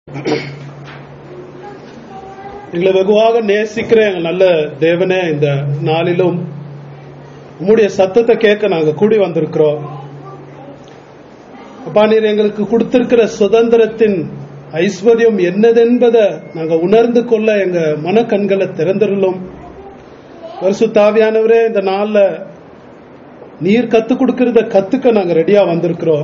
எங்களை வெகுவாக நேசிக்கிற எங்க நல்ல தேவனே இந்த நாளிலும் உம்முடைய சத்தத்தை கேட்க நாங்க கூடி வந்திருக்கிறோம் அப்பா நீர் எங்களுக்கு கொடுத்திருக்கிற சுதந்திரத்தின் ஐஸ்வர்யம் என்னதென்பதை நாங்க உணர்ந்து கொள்ள எங்க மனக்கண்களை திறந்துள்ளோம் வருஷ தாவியானவரே இந்த நாள்ல நீர் கத்து கொடுக்கறத கத்துக்க நாங்க ரெடியா வந்திருக்கிறோம்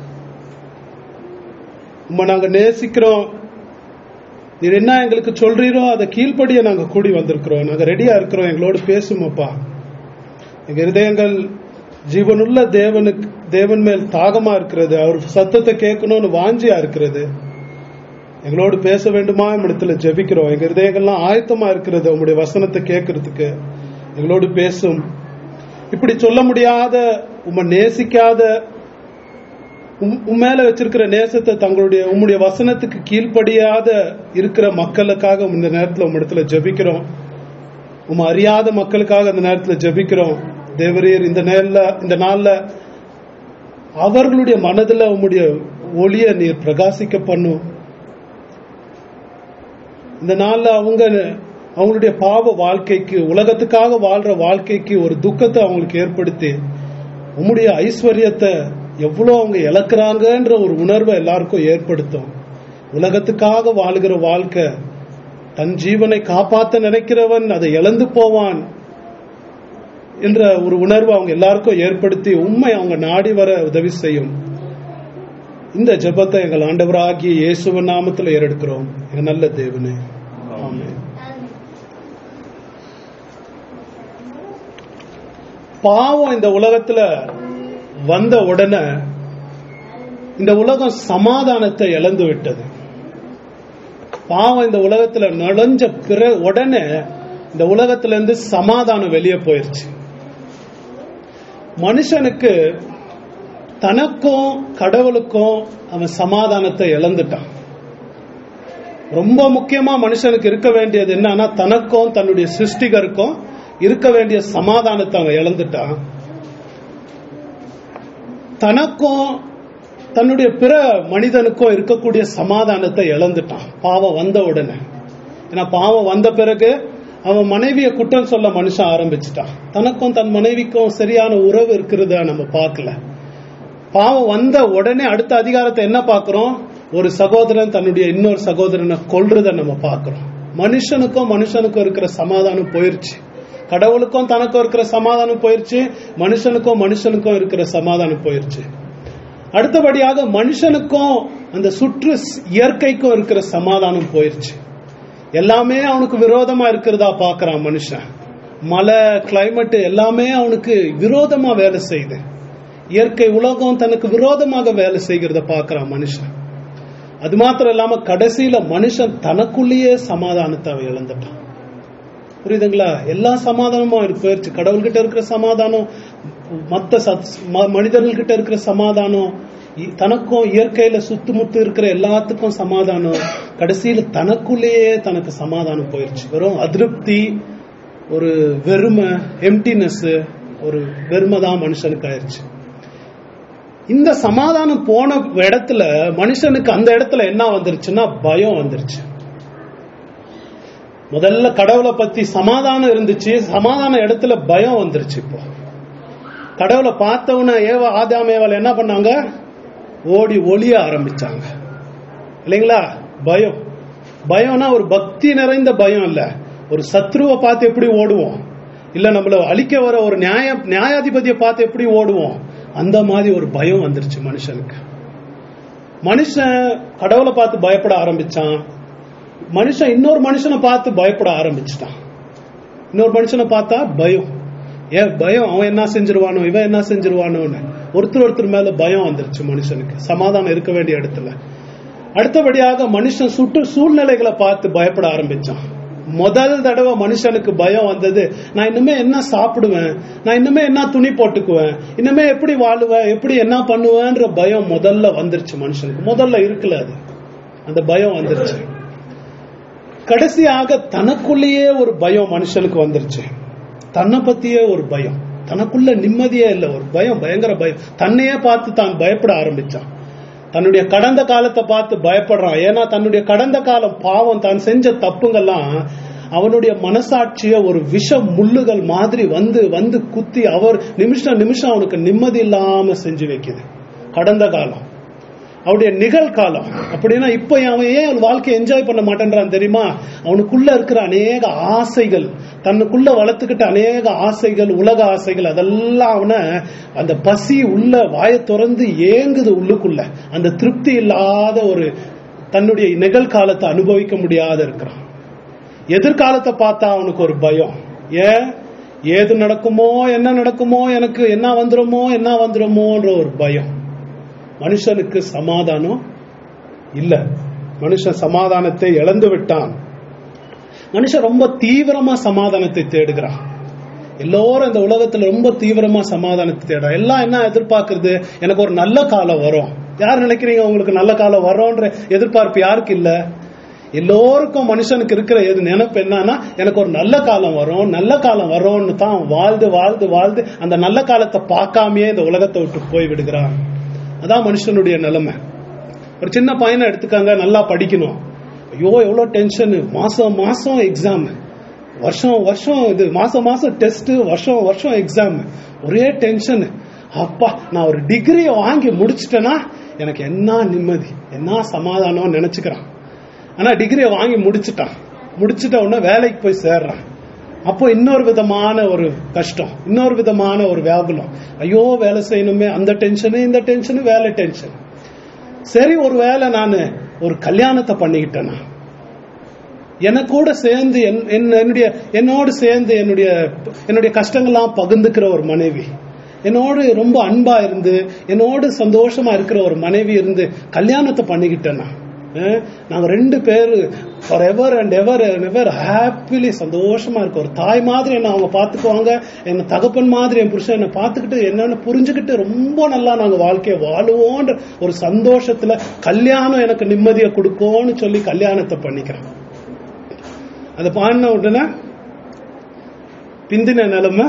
உம்மை நாங்க நேசிக்கிறோம் நீர் என்ன எங்களுக்கு சொல்றீரோ அதை கீழ்ப்படிய நாங்க கூடி வந்திருக்கிறோம் நாங்க ரெடியா இருக்கிறோம் எங்களோடு பேசுமப்பா எங்க இருதயங்கள் ஜீவனுள்ள தேவனுக்கு தேவன் மேல் தாகமா இருக்கிறது அவர் சத்தத்தை கேட்கணும்னு வாஞ்சியா இருக்கிறது எங்களோடு பேச வேண்டுமா இடத்துல ஜெபிக்கிறோம் எங்க இருதயங்கள்லாம் ஆயத்தமா இருக்கிறது உங்களுடைய வசனத்தை கேட்கறதுக்கு எங்களோடு பேசும் இப்படி சொல்ல முடியாத உம்மை நேசிக்காத உம் உம் மேல வச்சிருக்கிற நேசத்தை தங்களுடைய உம்முடைய வசனத்துக்கு கீழ்ப்படியாத இருக்கிற மக்களுக்காக இந்த நேரத்தில் உங்க இடத்துல ஜெபிக்கிறோம் உம் அறியாத மக்களுக்காக இந்த நேரத்தில் ஜெபிக்கிறோம் தேவரீர் இந்த நேரில் இந்த நாள்ல அவர்களுடைய மனதுல உம்முடைய ஒளிய நீர் பிரகாசிக்க பண்ணும் இந்த நாள்ல அவங்க அவங்களுடைய பாவ வாழ்க்கைக்கு உலகத்துக்காக வாழ்ற வாழ்க்கைக்கு ஒரு துக்கத்தை அவங்களுக்கு ஏற்படுத்தி உம்முடைய ஐஸ்வர்யத்தை எவ்வளவு அவங்க இழக்கிறாங்கன்ற ஒரு உணர்வை எல்லாருக்கும் ஏற்படுத்தும் உலகத்துக்காக வாழ்கிற வாழ்க்கை தன் ஜீவனை காப்பாத்த நினைக்கிறவன் அதை இழந்து போவான் என்ற ஒரு உணர்வு அவங்க எல்லாருக்கும் ஏற்படுத்தி உண்மை அவங்க நாடி வர உதவி செய்யும் இந்த ஜெபத்தை எங்கள் ஆண்டவராகிய இயேசுவ நாமத்தில் ஏறெடுக்கிறோம் எங்க நல்ல தேவனே ஆமென் பாவம் இந்த உலகத்துல வந்த உடனே இந்த உலகம் சமாதானத்தை இழந்து விட்டது பாவம் இந்த உலகத்துல நுழைஞ்ச பிற உடனே இந்த உலகத்துல இருந்து சமாதானம் வெளியே போயிருச்சு மனுஷனுக்கு தனக்கும் கடவுளுக்கும் அவன் சமாதானத்தை இழந்துட்டான் ரொம்ப முக்கியமா மனுஷனுக்கு இருக்க வேண்டியது என்னன்னா தனக்கும் தன்னுடைய சிருஷ்டிகருக்கும் இருக்க வேண்டிய சமாதானத்தை அவன் இழந்துட்டான் தனக்கும் தன்னுடைய பிற மனிதனுக்கும் இருக்கக்கூடிய சமாதானத்தை இழந்துட்டான் பாவம் வந்த உடனே ஏன்னா பாவம் வந்த பிறகு அவன் மனைவியை குற்றம் சொல்ல மனுஷன் ஆரம்பிச்சுட்டான் தனக்கும் தன் மனைவிக்கும் சரியான உறவு இருக்கிறத நம்ம பார்க்கல பாவம் வந்த உடனே அடுத்த அதிகாரத்தை என்ன பார்க்கிறோம் ஒரு சகோதரன் தன்னுடைய இன்னொரு சகோதரனை கொல்றத நம்ம பார்க்கிறோம் மனுஷனுக்கும் மனுஷனுக்கும் இருக்கிற சமாதானம் போயிருச்சு கடவுளுக்கும் தனக்கும் இருக்கிற சமாதானம் போயிருச்சு மனுஷனுக்கும் மனுஷனுக்கும் இருக்கிற சமாதானம் போயிருச்சு அடுத்தபடியாக மனுஷனுக்கும் அந்த சுற்று இயற்கைக்கும் இருக்கிற சமாதானம் போயிருச்சு எல்லாமே அவனுக்கு விரோதமா இருக்கிறதா பாக்குறான் மனுஷன் மழை கிளைமேட் எல்லாமே அவனுக்கு விரோதமா வேலை செய்யுது இயற்கை உலகம் தனக்கு விரோதமாக வேலை செய்கிறத பாக்குறான் மனுஷன் அது மாத்திரம் இல்லாம கடைசியில மனுஷன் தனக்குள்ளேயே சமாதானத்தை அவன் இழந்துட்டான் புரியுதுங்களா எல்லா சமாதானமும் போயிருச்சு கடவுள்கிட்ட இருக்கிற சமாதானம் மத்த மனிதர்கள்கிட்ட இருக்கிற சமாதானம் தனக்கும் இயற்கையில சுத்துமுத்து இருக்கிற எல்லாத்துக்கும் சமாதானம் கடைசியில தனக்குள்ளேயே தனக்கு சமாதானம் போயிருச்சு வெறும் அதிருப்தி ஒரு வெறுமை எம்டினஸ் ஒரு வெறுமை தான் மனுஷனுக்கு ஆயிருச்சு இந்த சமாதானம் போன இடத்துல மனுஷனுக்கு அந்த இடத்துல என்ன வந்துருச்சுன்னா பயம் வந்துருச்சு முதல்ல கடவுளை பத்தி சமாதானம் இருந்துச்சு சமாதான இடத்துல பயம் வந்துருச்சு இப்போ கடவுளை பார்த்தவன ஏவ ஆதாமேவால் என்ன பண்ணாங்க ஓடி ஒளிய ஆரம்பிச்சாங்க இல்லைங்களா பயம் பயம்னா ஒரு பக்தி நிறைந்த பயம் இல்ல ஒரு சத்ருவை பார்த்து எப்படி ஓடுவோம் இல்ல நம்மள அழிக்க வர ஒரு நியாய நியாயாதிபதியை பார்த்து எப்படி ஓடுவோம் அந்த மாதிரி ஒரு பயம் வந்துருச்சு மனுஷனுக்கு மனுஷன் கடவுளை பார்த்து பயப்பட ஆரம்பிச்சான் மனுஷன் இன்னொரு மனுஷனை பார்த்து பயப்பட ஆரம்பிச்சிட்டான் இன்னொரு மனுஷனை பார்த்தா பயம் ஏன் பயம் அவன் என்ன செஞ்சிருவானோ இவன் என்ன செஞ்சிருவானோன்னு ஒருத்தர் ஒருத்தர் மேல பயம் வந்துருச்சு மனுஷனுக்கு சமாதானம் இருக்க வேண்டிய இடத்துல அடுத்தபடியாக மனுஷன் சுற்று சூழ்நிலைகளை பார்த்து பயப்பட ஆரம்பிச்சான் முதல் தடவை மனுஷனுக்கு பயம் வந்தது நான் இன்னுமே என்ன சாப்பிடுவேன் நான் இன்னுமே என்ன துணி போட்டுக்குவேன் இன்னுமே எப்படி வாழுவேன் எப்படி என்ன பண்ணுவேன்ற பயம் முதல்ல வந்துருச்சு மனுஷனுக்கு முதல்ல இருக்குல்ல அது அந்த பயம் வந்துருச்சு கடைசியாக தனக்குள்ளேயே ஒரு பயம் மனுஷனுக்கு வந்துருச்சு தன்னை பத்தியே ஒரு பயம் தனக்குள்ள நிம்மதியே இல்லை ஒரு பயம் பயங்கர பயம் தன்னையே பார்த்து தான் பயப்பட ஆரம்பிச்சான் தன்னுடைய கடந்த காலத்தை பார்த்து பயப்படுறான் ஏன்னா தன்னுடைய கடந்த காலம் பாவம் தான் செஞ்ச தப்புங்கெல்லாம் அவனுடைய மனசாட்சிய ஒரு விஷ முள்ளுகள் மாதிரி வந்து வந்து குத்தி அவர் நிமிஷம் நிமிஷம் அவனுக்கு நிம்மதி இல்லாம செஞ்சு வைக்குது கடந்த காலம் அவருடைய நிகழ்காலம் அப்படின்னா இப்ப அவன் ஏன் வாழ்க்கையை என்ஜாய் பண்ண மாட்டேன்றான் தெரியுமா அவனுக்குள்ள இருக்கிற அநேக ஆசைகள் தன்னுக்குள்ள வளர்த்துக்கிட்ட அநேக ஆசைகள் உலக ஆசைகள் அதெல்லாம் அவனை அந்த பசி உள்ள வாயை திறந்து ஏங்குது உள்ளுக்குள்ள அந்த திருப்தி இல்லாத ஒரு தன்னுடைய நிகழ்காலத்தை அனுபவிக்க முடியாத இருக்கிறான் எதிர்காலத்தை பார்த்தா அவனுக்கு ஒரு பயம் ஏன் ஏது நடக்குமோ என்ன நடக்குமோ எனக்கு என்ன வந்துருமோ என்ன வந்துருமோன்ற ஒரு பயம் மனுஷனுக்கு சமாதானம் இல்ல மனுஷன் சமாதானத்தை இழந்து விட்டான் மனுஷன் ரொம்ப தீவிரமா சமாதானத்தை தேடுகிறான் எல்லோரும் இந்த உலகத்துல ரொம்ப தீவிரமா சமாதானத்தை தேடுறான் எல்லாம் என்ன எதிர்பார்க்கறது எனக்கு ஒரு நல்ல காலம் வரும் யார் நினைக்கிறீங்க உங்களுக்கு நல்ல காலம் வரும்ன்ற எதிர்பார்ப்பு யாருக்கு இல்ல எல்லோருக்கும் மனுஷனுக்கு இருக்கிற எது நினைப்பு என்னன்னா எனக்கு ஒரு நல்ல காலம் வரும் நல்ல காலம் வரும்னு தான் வாழ்ந்து வாழ்ந்து வாழ்ந்து அந்த நல்ல காலத்தை பார்க்காமயே இந்த உலகத்தை விட்டு போய் விடுகிறான் அதான் மனுஷனுடைய நிலைமை ஒரு சின்ன பையனை எடுத்துக்காங்க நல்லா படிக்கணும் ஐயோ எவ்வளவு டென்ஷன் மாசம் மாசம் எக்ஸாம் வருஷம் வருஷம் இது மாசம் மாசம் டெஸ்ட் வருஷம் வருஷம் எக்ஸாம் ஒரே டென்ஷன் அப்பா நான் ஒரு டிகிரி வாங்கி முடிச்சிட்டேன்னா எனக்கு என்ன நிம்மதி என்ன சமாதானம் நினைச்சுக்கிறான் ஆனா டிகிரியை வாங்கி முடிச்சிட்டான் முடிச்சிட்ட உடனே வேலைக்கு போய் சேர்றான் அப்போ இன்னொரு விதமான ஒரு கஷ்டம் இன்னொரு விதமான ஒரு வியாகுலம் ஐயோ வேலை செய்யணுமே அந்த டென்ஷனு இந்த டென்ஷனு வேலை டென்ஷன் சரி ஒரு வேலை நான் ஒரு கல்யாணத்தை பண்ணிக்கிட்டேனா எனக்கு கூட சேர்ந்து என்- என்- என்னுடைய என்னோடு சேர்ந்து என்னுடைய என்னுடைய கஷ்டங்கள்லாம் பகிர்ந்துக்கிற ஒரு மனைவி என்னோடு ரொம்ப அன்பா இருந்து என்னோடு சந்தோஷமா இருக்கிற ஒரு மனைவி இருந்து கல்யாணத்தை பண்ணிக்கிட்டேனா அஹ், நாங்க ரெண்டு பேரு forever and ever ever happily சந்தோஷமா இருக்க ஒரு தாய் மாதிரி என்ன அவங்க பாத்துக்குவாங்க என்ன தகப்பன் மாதிரி என் புருஷன் என்ன பாத்துக்கிட்டு என்னன்னு புரிஞ்சுக்கிட்டு ரொம்ப நல்லா நாங்க வாழ்க்கையை வாழுவோன்ற ஒரு சந்தோஷத்துல கல்யாணம் எனக்கு நிம்மதியை கொடுக்கும்னு சொல்லி கல்யாணத்தை பண்ணிக்கிறேன் அதை பாடின உடனே பிந்தின நிலைமை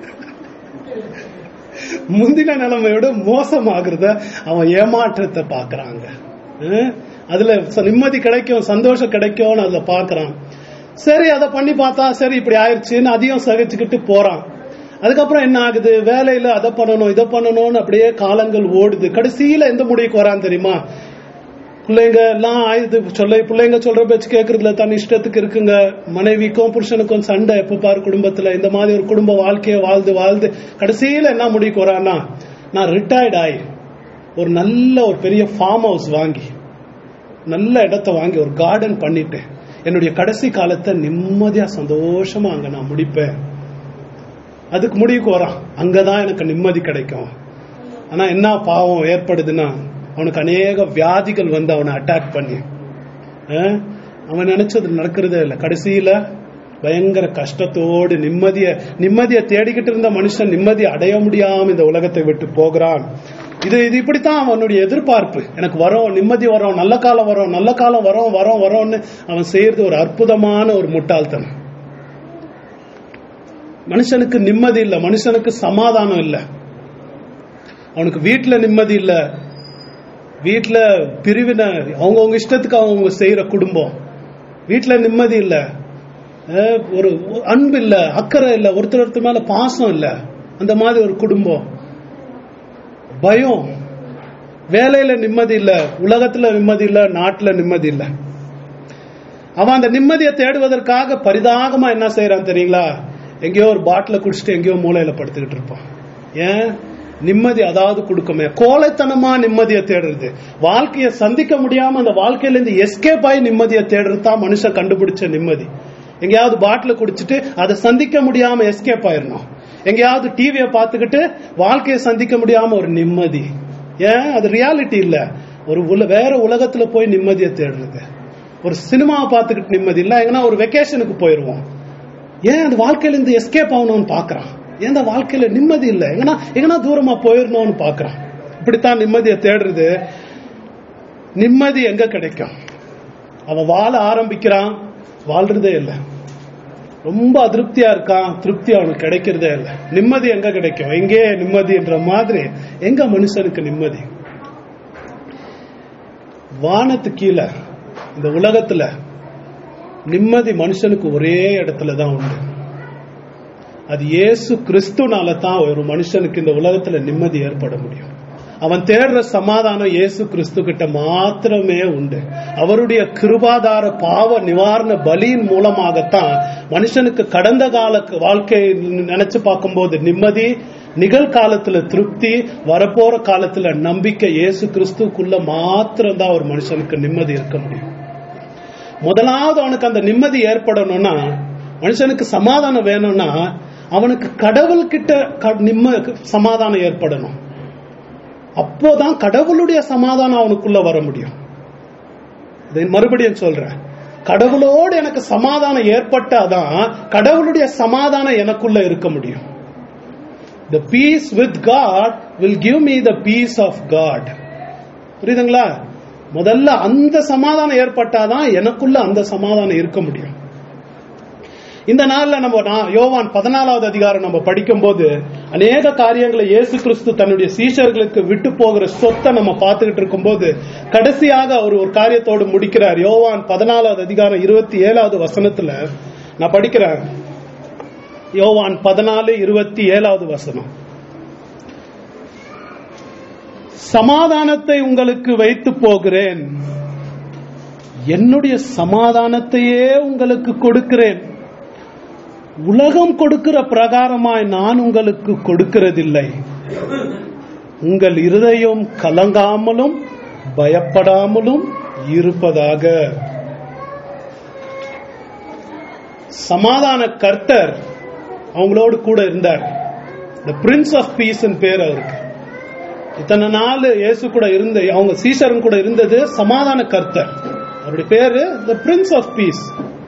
முந்தின நிலைமையோட மோசமாகிறத அவன் ஏமாற்றத்தை பாக்குறாங்க அஹ் அதுல ச- நிம்மதி கிடைக்கும் சந்தோஷம் கிடைக்கும்னு அதுல பாக்குறான் சரி அதை பண்ணி பார்த்தா சரி இப்படி ஆயிடுச்சுன்னு அதையும் சகிச்சுக்கிட்டு போறான் அதுக்கப்புறம் என்ன ஆகுது வேலையில அதை பண்ணணும் இதை பண்ணணும்னு அப்படியே காலங்கள் ஓடுது கடைசியில எந்த முடிவுக்கு வரான் தெரியுமா பிள்ளைங்க எல்லாம் ஆயுது சொல்ல பிள்ளைங்க சொல்ற பேச்சு கேட்கறதுல தன் இஷ்டத்துக்கு இருக்குங்க மனைவிக்கும் புருஷனுக்கும் சண்டை எப்ப பாரு குடும்பத்துல இந்த மாதிரி ஒரு குடும்ப வாழ்க்கையை வாழ்ந்து வாழ்ந்து கடைசியில என்ன முடிவுக்கு வரான்னா நான் ரிட்டையர்ட் ஆகி ஒரு நல்ல ஒரு பெரிய ஃபார்ம் ஹவுஸ் வாங்கி நல்ல இடத்த வாங்கி ஒரு கார்டன் பண்ணிட்டு என்னுடைய கடைசி காலத்தை நிம்மதியா சந்தோஷமா அங்க நான் முடிப்பேன் அதுக்கு முடிவுக்கு வரான் அங்கதான் எனக்கு நிம்மதி கிடைக்கும் ஆனா என்ன பாவம் ஏற்படுதுன்னா அவனுக்கு அநேக வியாதிகள் வந்து அவனை அட்டாக் பண்ணி அஹ், அவன் நினைச்சது நடக்கிறதே இல்லை கடைசியில பயங்கர கஷ்டத்தோடு நிம்மதிய நிம்மதியை தேடிக்கிட்டு இருந்த மனுஷன் நிம்மதியை அடைய முடியாம இந்த உலகத்தை விட்டு போகிறான் இது இது இப்படித்தான் அவனுடைய எதிர்பார்ப்பு எனக்கு வரும் நிம்மதி வரும் நல்ல காலம் வரும் நல்ல காலம் வரும் வரும் வரும்னு அவன் செய்யறது ஒரு அற்புதமான ஒரு முட்டாள்தனம் மனுஷனுக்கு நிம்மதி இல்ல மனுஷனுக்கு சமாதானம் இல்ல அவனுக்கு வீட்டுல நிம்மதி இல்ல வீட்டுல பிரிவினை அவங்கவுங்க இஷ்டத்துக்கு அவங்கவுங்க செய்யற குடும்பம் வீட்டுல நிம்மதி இல்ல அஹ் ஒரு அன்பு இல்ல அக்கறை இல்ல ஒருத்தர் ஒருத்தர் மேல பாசம் இல்ல அந்த மாதிரி ஒரு குடும்பம் பயம் வேலையில நிம்மதி இல்ல உலகத்துல நிம்மதி இல்ல நாட்டுல நிம்மதி இல்ல அவன் அந்த நிம்மதியை தேடுவதற்காக பரிதாகமா என்ன செய்யறான் தெரியுங்களா எங்கேயோ ஒரு பாட்டில குடிச்சிட்டு எங்கேயோ மூலையில படுத்துக்கிட்டு இருப்பான் ஏன் நிம்மதி அதாவது கொடுக்குமே கோழைத்தனமா நிம்மதியை தேடுறது வாழ்க்கையை சந்திக்க முடியாம அந்த வாழ்க்கையில இருந்து எஸ்கேப் ஆகி நிம்மதியை தேடுறது தான் மனுஷன் கண்டுபிடிச்ச நிம்மதி எங்கேயாவது பாட்டில குடிச்சிட்டு அதை சந்திக்க முடியாம எஸ்கேப் ஆயிடணும் எங்கேயாவது டிவியை பார்த்துக்கிட்டு வாழ்க்கையை சந்திக்க முடியாம ஒரு நிம்மதி ஏன் அது ரியாலிட்டி இல்ல ஒரு உல வேற உலகத்துல போய் நிம்மதியை தேடுறது ஒரு சினிமாவை பார்த்துக்கிட்டு நிம்மதி இல்ல எங்கன்னா ஒரு வெக்கேஷனுக்கு போயிருவோம் ஏன் அந்த வாழ்க்கையில இருந்து எஸ்கேப் ஆகணும்னு பாக்குறான் ஏன் அந்த வாழ்க்கையில நிம்மதி இல்ல எங்கன்னா எங்கன்னா தூரமா போயிடணும்னு பாக்குறான் இப்படித்தான் நிம்மதியை தேடுறது நிம்மதி எங்க கிடைக்கும் அவன் வாழ ஆரம்பிக்கிறான் வாழ்றதே இல்லை ரொம்ப அதிருப்தியா இருக்கான் திருப்தி அவனுக்கு கிடைக்கிறதே இல்லை நிம்மதி எங்க கிடைக்கும் எங்கே நிம்மதின்ற மாதிரி எங்க மனுஷனுக்கு நிம்மதி வானத்து கீழே இந்த உலகத்துல நிம்மதி மனுஷனுக்கு ஒரே இடத்துல தான் உண்டு அது இயேசு கிறிஸ்துனால தான் ஒரு மனுஷனுக்கு இந்த உலகத்துல நிம்மதி ஏற்பட முடியும் அவன் தேடுற சமாதானம் இயேசு கிறிஸ்து கிட்ட மாத்திரமே உண்டு அவருடைய கிருபாதார பாவ நிவாரண பலியின் மூலமாகத்தான் மனுஷனுக்கு கடந்த கால வாழ்க்கையை நினைச்சு பார்க்கும்போது நிம்மதி நிகழ்காலத்துல திருப்தி வரப்போற காலத்துல நம்பிக்கை இயேசு கிறிஸ்துக்குள்ள மாத்திரம்தான் ஒரு மனுஷனுக்கு நிம்மதி இருக்க முடியும் முதலாவது அவனுக்கு அந்த நிம்மதி ஏற்படணும்னா மனுஷனுக்கு சமாதானம் வேணும்னா அவனுக்கு கடவுள்கிட்ட க- நிம்ம சமாதானம் ஏற்படணும் அப்போதான் கடவுளுடைய சமாதானம் அவனுக்குள்ள வர முடியும் இதை மறுபடியும் சொல்றேன் கடவுளோடு எனக்கு சமாதானம் ஏற்பட்டாதான் கடவுளுடைய சமாதானம் எனக்குள்ள இருக்க முடியும் the peace with God will give me the peace of God புரியுதுங்களா முதல்ல அந்த சமாதானம் ஏற்பட்டாதான் எனக்குள்ள அந்த சமாதானம் இருக்க முடியும் இந்த நாள்ல நம்ம நான் யோவான் பதினாலாவது அதிகாரம் நம்ம படிக்கும்போது அநேக காரியங்களை இயேசு கிறிஸ்து தன்னுடைய சீஷர்களுக்கு விட்டு போகிற சொத்தை நம்ம பார்த்துக்கிட்டு இருக்கும்போது கடைசியாக அவர் ஒரு காரியத்தோடு முடிக்கிறார் யோவான் பதினாலாவது அதிகாரம் இருபத்தி ஏழாவது வசனத்துல நான் படிக்கிறேன் யோவான் பதினாலு இருபத்தி ஏழாவது வசனம் சமாதானத்தை உங்களுக்கு வைத்து போகிறேன் என்னுடைய சமாதானத்தையே உங்களுக்கு கொடுக்கிறேன் உலகம் கொடுக்கிற பிரகாரமாய் நான் உங்களுக்கு கொடுக்கிறதில்லை உங்கள் இருதயம் கலங்காமலும் பயப்படாமலும் இருப்பதாக சமாதான கர்த்தர் அவங்களோடு கூட இருந்தார் the பிரின்ஸ் ஆஃப் பீஸ் பேர் அவருக்கு இத்தனை நாள் இயேசு கூட இருந்த அவங்க சீசரன் கூட இருந்தது சமாதான கர்த்தர் அவருடைய பேரு த பிரின்ஸ் ஆஃப் பீஸ்